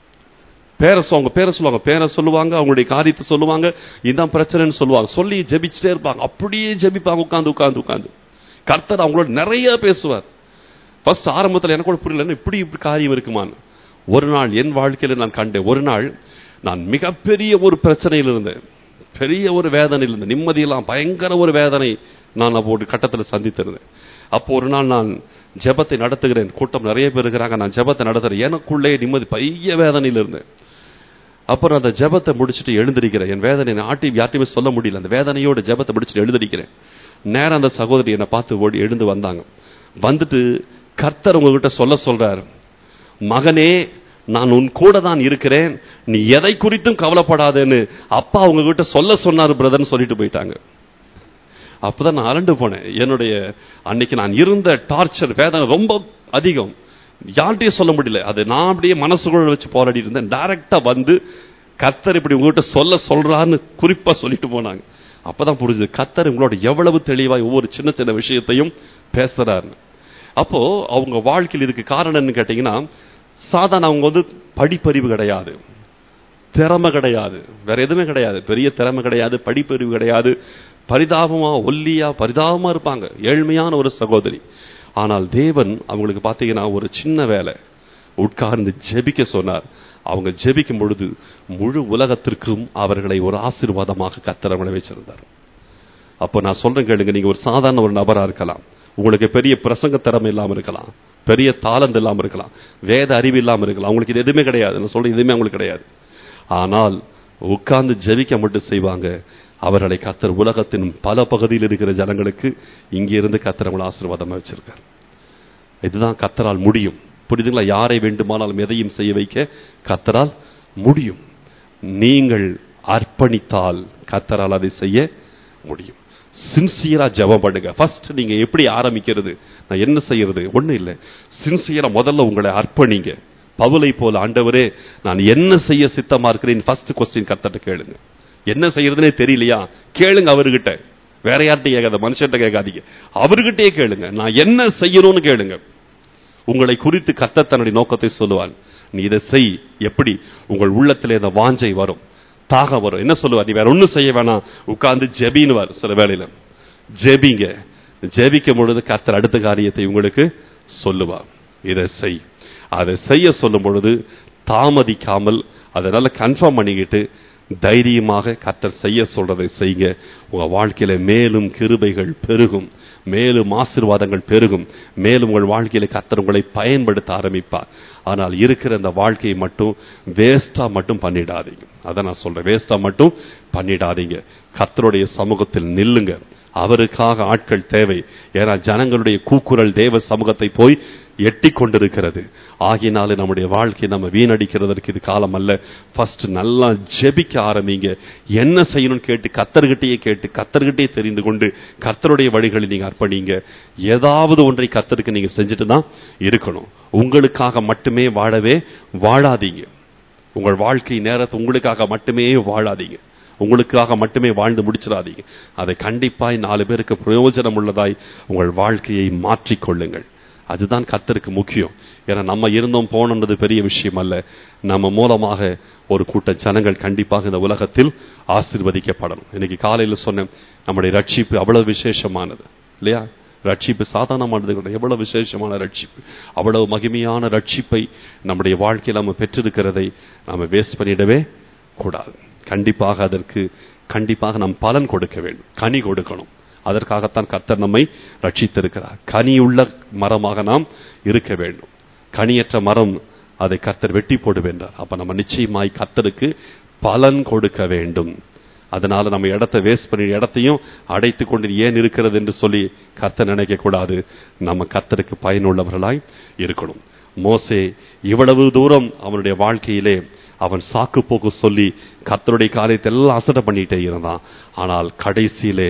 பேரை சொ- அவங்க பேரை சொல்லுவாங்க பேரை சொல்லுவாங்க அவங்களுடைய காரியத்தை சொல்லுவாங்க இதான் பிரச்சனைன்னு சொல்லுவாங்க சொல்லி ஜெபிச்சுட்டே இருப்பாங்க அப்படியே ஜெபிப்பாங்க உட்காந்து உட்காந்து உட்காந்து கர்த்தர் அவங்களோட நிறைய பேசுவார் ஃபர்ஸ்ட் ஆரம்பத்தில் எனக்கு கூட புரியல இப்படி இப்படி காரியம் இருக்குமான்னு ஒரு நாள் என் வாழ்க்கையில நான் கண்டேன் ஒரு நாள் நான் மிகப்பெரிய ஒரு பிரச்சனையில் இருந்தேன் பெரிய ஒரு வேதனையில் இருந்தேன் நிம்மதியெல்லாம் பயங்கர ஒரு வேதனை நான் அப்போ ஒரு கட்டத்தில் சந்தித்திருந்தேன் அப்போ ஒரு நாள் நான் ஜெபத்தை நடத்துகிறேன் கூட்டம் நிறைய பேர் இருக்கிறாங்க நான் ஜெபத்தை நடத்துறேன் எனக்குள்ளே நிம்மதி பைய வேதனையில் இருந்தேன் அப்புறம் அந்த ஜெபத்தை முடிச்சுட்டு எழுந்திருக்கிறேன் என் வேதனை ஆட்டி யார்ட்டையுமே சொல்ல முடியல அந்த வேதனையோட ஜெபத்தை முடிச்சுட்டு எழுந்திருக்கிறேன் நேரா அந்த சகோதரி என்னை பார்த்து ஓடி எழுந்து வந்தாங்க வந்துட்டு கர்த்தர் உங்ககிட்ட சொல்ல சொல்றார் மகனே நான் உன் கூட தான் இருக்கிறேன் நீ எதை குறித்தும் கவலைப்படாதேன்னு அப்பா உங்ககிட்ட சொல்ல சொன்னார் பிரதர்னு சொல்லிட்டு போயிட்டாங்க அப்பதான் நான் அரண்டு போனேன் என்னுடைய அன்னைக்கு நான் இருந்த டார்ச்சர் வேதனை ரொம்ப அதிகம் யார்கிட்டயும் சொல்ல முடியல அது நான் அப்படியே மனசுக்குள்ள வச்சு போராடி இருந்தேன் டைரக்டா வந்து கத்தர் இப்படி உங்ககிட்ட சொல்ல சொல்றான்னு குறிப்பா சொல்லிட்டு போனாங்க அப்பதான் புரிஞ்சது கத்தர் உங்களோட எவ்வளவு தெளிவாய் ஒவ்வொரு சின்ன சின்ன விஷயத்தையும் பேசுறாரு அப்போ அவங்க வாழ்க்கையில் இதுக்கு காரணம் என்னன்னு கேட்டீங்கன்னா சாதாரண அவங்க வந்து படிப்பறிவு கிடையாது திறமை கிடையாது வேற எதுவுமே கிடையாது பெரிய திறமை கிடையாது படிப்பறிவு கிடையாது பரிதாபமா ஒல்லியா பரிதாபமா இருப்பாங்க ஏழ்மையான ஒரு சகோதரி ஆனால் தேவன் அவங்களுக்கு பார்த்தீங்கன்னா ஒரு சின்ன வேலை உட்கார்ந்து ஜெபிக்க சொன்னார் அவங்க ஜெபிக்கும் பொழுது முழு உலகத்திற்கும் அவர்களை ஒரு ஆசீர்வாதமாக கத்தர் அவங்களை வச்சிருந்தார் அப்போ நான் சொல்றேன் கேளுங்க நீங்க ஒரு சாதாரண ஒரு நபரா இருக்கலாம் உங்களுக்கு பெரிய பிரசங்க திறமை இல்லாம இருக்கலாம் பெரிய தாளந்து இல்லாம இருக்கலாம் வேத அறிவு இல்லாம இருக்கலாம் உங்களுக்கு இது எதுவுமே கிடையாது நான் சொல்றேன் எதுவுமே அவங்களுக்கு கிடையாது ஆனால் உட்கார்ந்து ஜெபிக்க மட்டும் செய்வாங்க அவர்களை கத்தர் உலகத்தின் பல பகுதியில் இருக்கிற ஜனங்களுக்கு இங்கிருந்து கத்தர் அவங்களை ஆசீர்வாதமா வச்சிருக்கார் இதுதான் கத்தரால் முடியும் புரியுதுங்களா யாரை வேண்டுமானாலும் எதையும் செய்ய வைக்க கத்தரால் முடியும் நீங்கள் அர்ப்பணித்தால் கத்தரால் அதை செய்ய முடியும் சின்சியரா ஜெபம் பண்ணுங்க ஃபர்ஸ்ட் நீங்க எப்படி ஆரம்பிக்கிறது நான் என்ன செய்யறது ஒண்ணு இல்ல சின்சியரா முதல்ல உங்களை அர்ப்பணிங்க பவுலை போல ஆண்டவரே நான் என்ன செய்ய சித்தமா இருக்கிறேன் ஃபர்ஸ்ட் கொஸ்டின் கத்தட்ட கேளுங்க என்ன செய்யறதுனே தெரியலையா கேளுங்க அவர்கிட்ட வேற யார்கிட்ட கேட்காத மனுஷன்ட்ட கேட்காதீங்க அவர்கிட்டயே கேளுங்க நான் என்ன செய்யணும்னு கேளுங்க உங்களை குறித்து கத்த தன்னுடைய நோக்கத்தை சொல்லுவான் நீ இதை செய் எப்படி உங்கள் உள்ளத்திலே இந்த வாஞ்சை வரும் தாக வரும் என்ன சொல்லுவார் நீ வேற ஒண்ணும் செய்ய வேணாம் உட்கார்ந்து ஜெபின்னுவார் சில வேளையில ஜெபிங்க ஜெபிக்கும் பொழுது கத்தர் அடுத்த காரியத்தை உங்களுக்கு சொல்லுவார் இதை செய் அதை செய்ய சொல்லும் பொழுது தாமதிக்காமல் அதனால கன்ஃபார்ம் பண்ணிக்கிட்டு தைரியமாக கத்தர் செய்ய சொல்றதை செய்யுங்க உங்க வாழ்க்கையில மேலும் கிருபைகள் பெருகும் மேலும் ஆசீர்வாதங்கள் பெருகும் மேலும் உங்கள் வாழ்க்கையில கத்தர் உங்களை பயன்படுத்த ஆரம்பிப்பார் ஆனால் இருக்கிற அந்த வாழ்க்கையை மட்டும் வேஸ்டா மட்டும் பண்ணிடாதீங்க அதான் நான் சொல்றேன் வேஸ்டா மட்டும் பண்ணிடாதீங்க கத்தருடைய சமூகத்தில் நில்லுங்க அவருக்காக ஆட்கள் தேவை ஏன்னா ஜனங்களுடைய கூக்குரல் தேவ சமூகத்தை போய் எட்டி கொண்டிருக்கிறது ஆகினாலே நம்முடைய வாழ்க்கையை நம்ம வீணடிக்கிறதற்கு இது காலம் அல்ல ஃபர்ஸ்ட் நல்லா ஜெபிக்க ஆரம்பிங்க என்ன செய்யணும்னு கேட்டு கத்தர்கிட்டயே கேட்டு கத்தர்கிட்டயே தெரிந்து கொண்டு கர்த்தருடைய வழிகளில் நீங்க அர்ப்பணிங்க ஏதாவது ஒன்றை கத்தருக்கு நீங்க செஞ்சுட்டு தான் இருக்கணும் உங்களுக்காக மட்டுமே வாழவே வாழாதீங்க உங்கள் வாழ்க்கை நேரத்தை உங்களுக்காக மட்டுமே வாழாதீங்க உங்களுக்காக மட்டுமே வாழ்ந்து முடிச்சிடாதீங்க அதை கண்டிப்பாய் நாலு பேருக்கு பிரயோஜனம் உள்ளதாய் உங்கள் வாழ்க்கையை மாற்றிக்கொள்ளுங்கள் அதுதான் கத்தருக்கு முக்கியம் ஏன்னா நம்ம இருந்தோம் போனோன்றது பெரிய விஷயம் அல்ல நம்ம மூலமாக ஒரு கூட்ட ஜனங்கள் கண்டிப்பாக இந்த உலகத்தில் ஆசிர்வதிக்கப்படணும் இன்னைக்கு காலையில் சொன்னேன் நம்முடைய ரட்சிப்பு அவ்வளவு விசேஷமானது இல்லையா ரட்சிப்பு சாதாரணமானது கிடையாது எவ்வளவு விசேஷமான ரட்சிப்பு அவ்வளவு மகிமையான ரட்சிப்பை நம்முடைய வாழ்க்கையில் நம்ம பெற்றிருக்கிறதை நாம வேஸ்ட் பண்ணிடவே கூடாது கண்டிப்பாக அதற்கு கண்டிப்பாக நாம் பலன் கொடுக்க வேண்டும் கனி கொடுக்கணும் அதற்காகத்தான் கர்த்தர் நம்மை ரட்சித்திருக்கிறார் கனியுள்ள மரமாக நாம் இருக்க வேண்டும் கனியற்ற மரம் அதை கர்த்தர் வெட்டி போடுவேன்றார் அப்ப நம்ம நிச்சயமாய் கர்த்தருக்கு பலன் கொடுக்க வேண்டும் அதனால நம்ம இடத்தை வேஸ்ட் பண்ணி இடத்தையும் அடைத்து கொண்டு ஏன் இருக்கிறது என்று சொல்லி கர்த்தர் நினைக்க கூடாது நம்ம கர்த்தருக்கு பயனுள்ளவர்களாய் இருக்கணும் மோசே இவ்வளவு தூரம் அவனுடைய வாழ்க்கையிலே அவன் சாக்கு போக்கு சொல்லி கர்த்தருடைய காரியத்தை எல்லாம் அசட பண்ணிட்டே இருந்தான் ஆனால் கடைசியிலே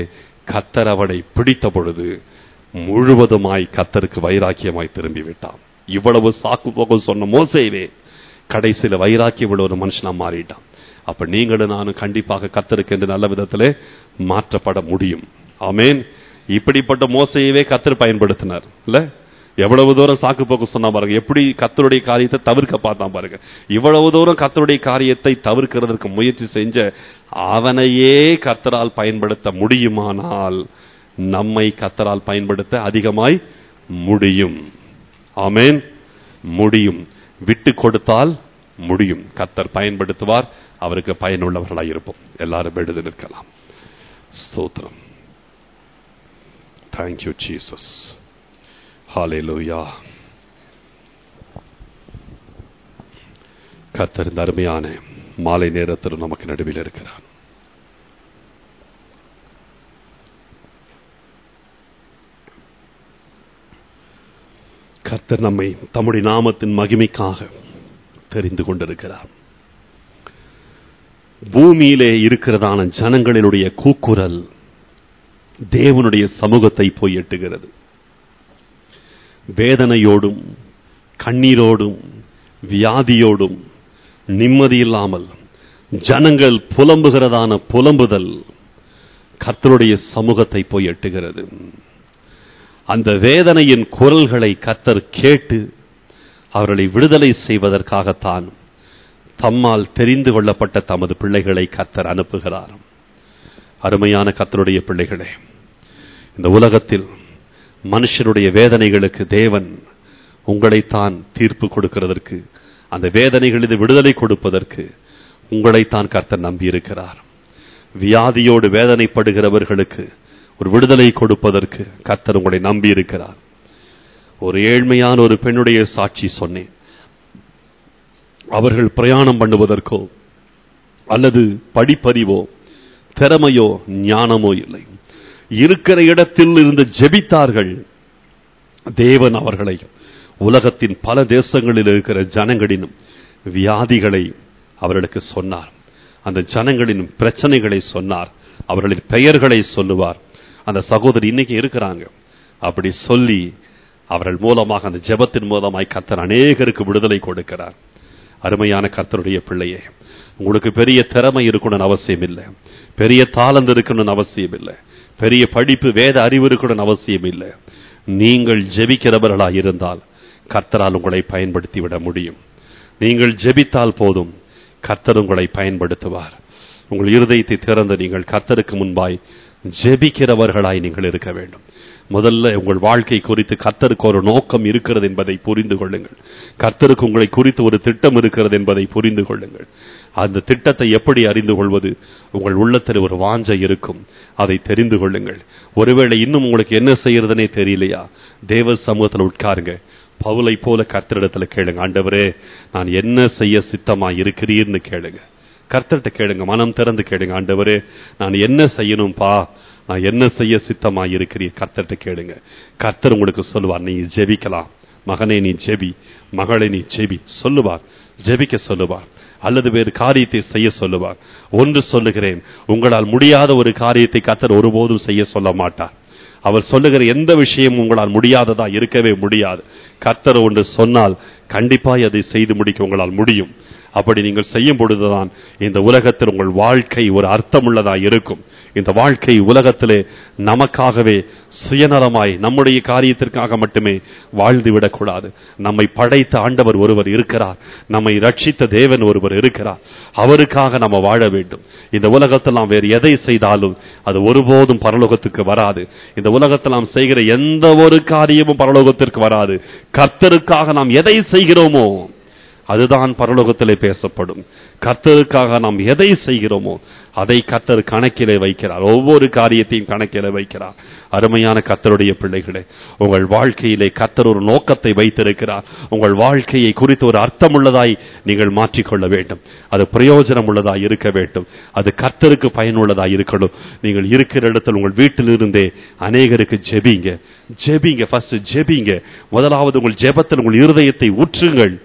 கத்தர் அவனை பிடித்த பொழுது முழுவதுமாய் கத்தருக்கு வைராக்கியமாய் திரும்பி விட்டான் இவ்வளவு சாக்கு போக சொன்ன மோசேவே கடைசியில வைராக்கியம் உள்ள ஒரு மனுஷனா மாறிட்டான் அப்ப நீங்களும் நானும் கண்டிப்பாக கத்தருக்கு என்று நல்ல விதத்திலே மாற்றப்பட முடியும் ஆமேன் இப்படிப்பட்ட மோசையவே கத்தர் பயன்படுத்தினார் இல்ல எவ்வளவு தூரம் சாக்கு போக்கு சொன்னா பாருங்க எப்படி கத்தருடைய காரியத்தை தவிர்க்க பார்த்தான் பாருங்க இவ்வளவு தூரம் கத்தருடைய காரியத்தை தவிர்க்கிறதுக்கு முயற்சி செஞ்ச அவனையே கத்தரால் பயன்படுத்த முடியுமானால் நம்மை கத்தரால் பயன்படுத்த அதிகமாய் முடியும் ஆமேன் முடியும் விட்டு கொடுத்தால் முடியும் கத்தர் பயன்படுத்துவார் அவருக்கு பயனுள்ளவர்களாய் இருப்போம் எல்லாரும் எழுதி நிற்கலாம் ஸ்தோத்திரம் தேங்க்யூ ஜீசஸ் ஹalleluya கர்த்தர் இந்த அருமையான மாலை நேரத்தில் நமக்கு நடுவில் இருக்கிறார் கர்த்தர் நம்மை தம்முடைய நாமத்தின் மகிமைக்காக தெரிந்து கொண்டிருக்கிறார் பூமியிலே இருக்கிறதான ஜனங்களினுடைய கூக்குரல் தேவனுடைய சமூகத்தை போய் எட்டுகிறது வேதனையோடும் கண்ணீரோடும் வியாதியோடும் நிம்மதியில்லாமல் ஜனங்கள் புலம்புகிறதான புலம்புதல் கர்த்தருடைய சமூகத்தை போய் எட்டுகிறது அந்த வேதனையின் குரல்களை கர்த்தர் கேட்டு அவர்களை விடுதலை செய்வதற்காகத்தான் தம்மால் தெரிந்து கொள்ளப்பட்ட தமது பிள்ளைகளை கர்த்தர் அனுப்புகிறார் அருமையான கர்த்தருடைய பிள்ளைகளே இந்த உலகத்தில் மனுஷனுடைய வேதனைகளுக்கு தேவன் உங்களைத்தான் தீர்ப்பு கொடுக்கிறதற்கு அந்த வேதனைகளிலிருந்து விடுதலை கொடுப்பதற்கு உங்களைத்தான் கர்த்தர் நம்பியிருக்கிறார் வியாதியோடு வேதனைப்படுகிறவர்களுக்கு ஒரு விடுதலை கொடுப்பதற்கு கர்த்தர் உங்களை நம்பியிருக்கிறார் ஒரு ஏழ்மையான ஒரு பெண்ணுடைய சாட்சி சொன்னேன் அவர்கள் பிரயாணம் பண்ணுவதற்கோ அல்லது படிப்பறிவோ திறமையோ ஞானமோ இல்லை இருக்கிற இடத்தில் இருந்து ஜெபித்தார்கள் தேவன் அவர்களை உலகத்தின் பல தேசங்களில் இருக்கிற ஜனங்களினும் வியாதிகளை அவர்களுக்கு சொன்னார் அந்த ஜனங்களின் பிரச்சனைகளை சொன்னார் அவர்களின் பெயர்களை சொல்லுவார் அந்த சகோதரி இன்னைக்கு இருக்கிறாங்க அப்படி சொல்லி அவர்கள் மூலமாக அந்த ஜெபத்தின் மூலமாய் கர்த்தர் அநேகருக்கு விடுதலை கொடுக்கிறார் அருமையான கர்த்தருடைய பிள்ளையே உங்களுக்கு பெரிய திறமை இருக்கணும்னு அவசியம் இல்லை பெரிய தாளந்து இருக்கணும்னு அவசியம் இல்லை பெரிய படிப்பு வேத அறிவு இருக்கணும்னு அவசியம் இல்லை நீங்கள் ஜெபிக்கிறவர்களா இருந்தால் கர்த்தரால் உங்களை பயன்படுத்தி விட முடியும் நீங்கள் ஜெபித்தால் போதும் கர்த்தர் உங்களை பயன்படுத்துவார் உங்கள் இருதயத்தை திறந்து நீங்கள் கர்த்தருக்கு முன்பாய் ஜெபிக்கிறவர்களாய் நீங்கள் இருக்க வேண்டும் முதல்ல உங்கள் வாழ்க்கை குறித்து கர்த்தருக்கு ஒரு நோக்கம் இருக்கிறது என்பதை புரிந்து கொள்ளுங்கள் கர்த்தருக்கு உங்களை குறித்து ஒரு திட்டம் இருக்கிறது என்பதை புரிந்து கொள்ளுங்கள் அந்த திட்டத்தை எப்படி அறிந்து கொள்வது உங்கள் உள்ளத்தில் ஒரு வாஞ்சை இருக்கும் அதை தெரிந்து கொள்ளுங்கள் ஒருவேளை இன்னும் உங்களுக்கு என்ன செய்யறதுனே தெரியலையா தேவ சமூகத்தில் உட்காருங்க பவுலை போல கர்த்தரிடத்துல கேளுங்க ஆண்டவரே நான் என்ன செய்ய சித்தமா இருக்கிறீர்னு கேளுங்க கர்த்தர்கிட்ட கேளுங்க மனம் திறந்து கேளுங்க ஆண்டவரே நான் என்ன செய்யணும்பா நான் என்ன செய்ய சித்தமா இருக்கிறீர் கர்த்தர்கிட்ட கேளுங்க கர்த்தர் உங்களுக்கு சொல்லுவார் நீ ஜெபிக்கலாம் மகனே நீ ஜெபி மகளே நீ ஜெபி சொல்லுவார் ஜெபிக்க சொல்லுவார் அல்லது வேறு காரியத்தை செய்ய சொல்லுவார் ஒன்று சொல்லுகிறேன் உங்களால் முடியாத ஒரு காரியத்தை கர்த்தர் ஒருபோதும் செய்ய சொல்ல மாட்டார் அவர் சொல்லுகிற எந்த விஷயமும் உங்களால் முடியாததா இருக்கவே முடியாது கர்த்தர் ஒன்று சொன்னால் கண்டிப்பாய் அதை செய்து முடிக்க உங்களால் முடியும் அப்படி நீங்கள் செய்யும் பொழுதுதான் இந்த உலகத்தில் உங்கள் வாழ்க்கை ஒரு அர்த்தமுள்ளதா இருக்கும் இந்த வாழ்க்கை உலகத்திலே நமக்காகவே சுயநலமாய் நம்முடைய காரியத்திற்காக மட்டுமே வாழ்ந்து விடக்கூடாது நம்மை படைத்த ஆண்டவர் ஒருவர் இருக்கிறார் நம்மை ரட்சித்த தேவன் ஒருவர் இருக்கிறார் அவருக்காக நம்ம வாழ வேண்டும் இந்த உலகத்தில் நாம் வேறு எதை செய்தாலும் அது ஒருபோதும் பரலோகத்துக்கு வராது இந்த உலகத்தில் நாம் செய்கிற எந்த ஒரு காரியமும் பரலோகத்திற்கு வராது கர்த்தருக்காக நாம் எதை செய்கிறோமோ அதுதான் பரலோகத்திலே பேசப்படும் கர்த்தருக்காக நாம் எதை செய்கிறோமோ அதை கர்த்தர் கணக்கிலே வைக்கிறார் ஒவ்வொரு காரியத்தையும் கணக்கிலே வைக்கிறார் அருமையான கர்த்தருடைய பிள்ளைகளே உங்கள் வாழ்க்கையிலே கர்த்தர் ஒரு நோக்கத்தை வைத்திருக்கிறார் உங்கள் வாழ்க்கையை குறித்து ஒரு அர்த்தமுள்ளதாய் நீங்கள் மாற்றிக்கொள்ள வேண்டும் அது பிரயோஜனம் உள்ளதாய் இருக்க வேண்டும் அது கர்த்தருக்கு பயனுள்ளதாய் இருக்கணும் நீங்கள் இருக்கிற இடத்தில் உங்கள் வீட்டிலிருந்தே அநேகருக்கு ஜெபிங்க ஜெபிங்க ஃபர்ஸ்ட் ஜெபிங்க முதலாவது உங்கள் ஜெபத்தில் உங்கள் இருதயத்தை ஊற்றுங்கள்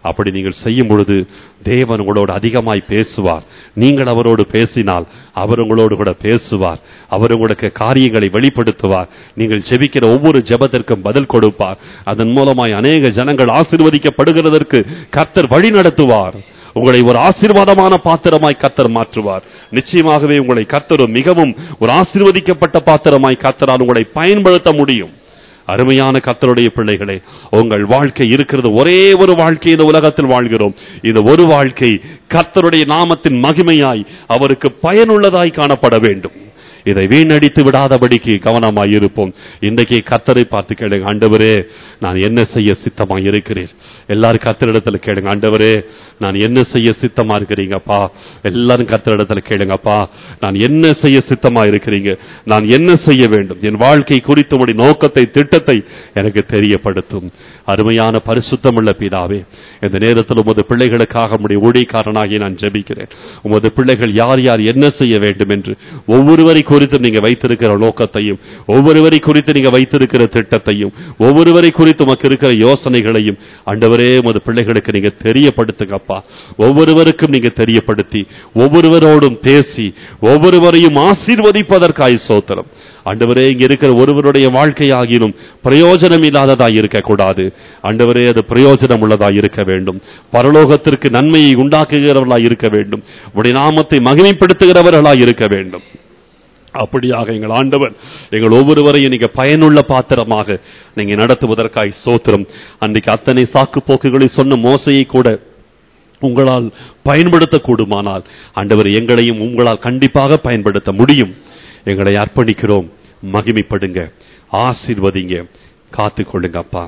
அப்படி நீங்கள் செய்யும் பொழுது தேவன் உங்களோடு அதிகமாய் பேசுவார் நீங்கள் அவரோடு பேசினால் அவர் உங்களோடு கூட பேசுவார் அவர் உங்களுக்கு காரியங்களை வெளிப்படுத்துவார் நீங்கள் ஜெபிக்கிற ஒவ்வொரு ஜெபத்திற்கும் பதில் கொடுப்பார் அதன் மூலமாய் அநேக ஜனங்கள் ஆசீர்வதிக்கப்படுகிறதற்கு கர்த்தர் வழி நடத்துவார் உங்களை ஒரு ஆசீர்வாதமான பாத்திரமாய் கத்தர் மாற்றுவார் நிச்சயமாகவே உங்களை கத்தர் மிகவும் ஒரு ஆசீர்வதிக்கப்பட்ட பாத்திரமாய் கத்தரால் உங்களை பயன்படுத்த முடியும் அருமையான கத்தருடைய பிள்ளைகளே உங்கள் வாழ்க்கை இருக்கிறது ஒரே ஒரு வாழ்க்கை இந்த உலகத்தில் வாழ்கிறோம் இந்த ஒரு வாழ்க்கை கர்த்தருடைய நாமத்தின் மகிமையாய் அவருக்கு பயனுள்ளதாய் காணப்பட வேண்டும் இதை வீணடித்து விடாதபடிக்கு கவனமாய் இருப்போம் இன்றைக்கு கத்தரை பார்த்து கேளுங்க ஆண்டவரே நான் என்ன செய்ய சித்தமா இருக்கிறேன் எல்லாரும் கத்தரிடத்துல கேளுங்க ஆண்டவரே நான் என்ன செய்ய சித்தமா இருக்கிறீங்கப்பா எல்லாரும் கத்தரிடத்துல கேளுங்கப்பா நான் என்ன செய்ய சித்தமா இருக்கிறீங்க நான் என்ன செய்ய வேண்டும் என் வாழ்க்கை குறித்த உடைய நோக்கத்தை திட்டத்தை எனக்கு தெரியப்படுத்தும் அருமையான பரிசுத்தமுள்ள பிதாவே இந்த நேரத்தில் உமது பிள்ளைகளுக்காக உடைய ஊழியக்காரனாகி நான் ஜெபிக்கிறேன் உமது பிள்ளைகள் யார் யார் என்ன செய்ய வேண்டும் என்று ஒவ்வொருவரை குறித்து நீங்க வைத்திருக்கிற நோக்கத்தையும் ஒவ்வொருவரை குறித்து நீங்க வைத்திருக்கிற திட்டத்தையும் ஒவ்வொருவரை குறித்து உமக்கு இருக்கிற யோசனைகளையும் ஆண்டவரே உமது பிள்ளைகளுக்கு நீங்க தெரியப்படுத்துங்கப்பா ஒவ்வொருவருக்கும் நீங்க தெரியப்படுத்தி ஒவ்வொருவரோடும் பேசி ஒவ்வொருவரையும் ஆசீர்வதிப்பதற்காய் சோத்திரம் ஆண்டவரே இங்க இருக்கிற ஒருவருடைய வாழ்க்கை ஆகிலும் பிரயோஜனம் இல்லாததாய் இருக்கக்கூடாது ஆண்டவரே அது பிரயோஜனம் உள்ளதாய் இருக்க வேண்டும் பரலோகத்திற்கு நன்மையை உண்டாக்குகிறவர்களாய் இருக்க வேண்டும் உடைய நாமத்தை மகிமைப்படுத்துகிறவர்களாய் இருக்க வேண்டும் அப்படியாக எங்கள் ஆண்டவர் எங்கள் ஒவ்வொருவரையும் நீங்க பயனுள்ள பாத்திரமாக நீங்க நடத்துவதற்காய் சோத்திரம் அன்றைக்கு அத்தனை சாக்கு போக்குகளை சொன்ன மோசையை கூட உங்களால் பயன்படுத்தக்கூடுமானால் ஆண்டவர் எங்களையும் உங்களால் கண்டிப்பாக பயன்படுத்த முடியும் எங்களை அர்ப்பணிக்கிறோம் மகிமைப்படுங்க ஆசீர்வதிங்க காத்துக்கொள்ளுங்க அப்பா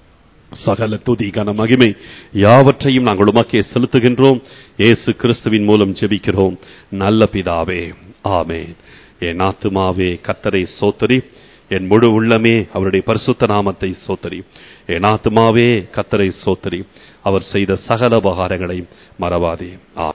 சகல துதி கன மகிமை யாவற்றையும் நாங்கள் உமக்கே செலுத்துகின்றோம் இயேசு கிறிஸ்துவின் மூலம் ஜெபிக்கிறோம் நல்ல பிதாவே ஆமென் என் ஆத்துமாவே கத்தரை சோத்தரி என் முழு உள்ளமே அவருடைய பரிசுத்த நாமத்தை சோத்தரி என் ஆத்துமாவே கத்தரை சோத்தரி அவர் செய்த சகல உபகாரங்களை மறவாதே ஆ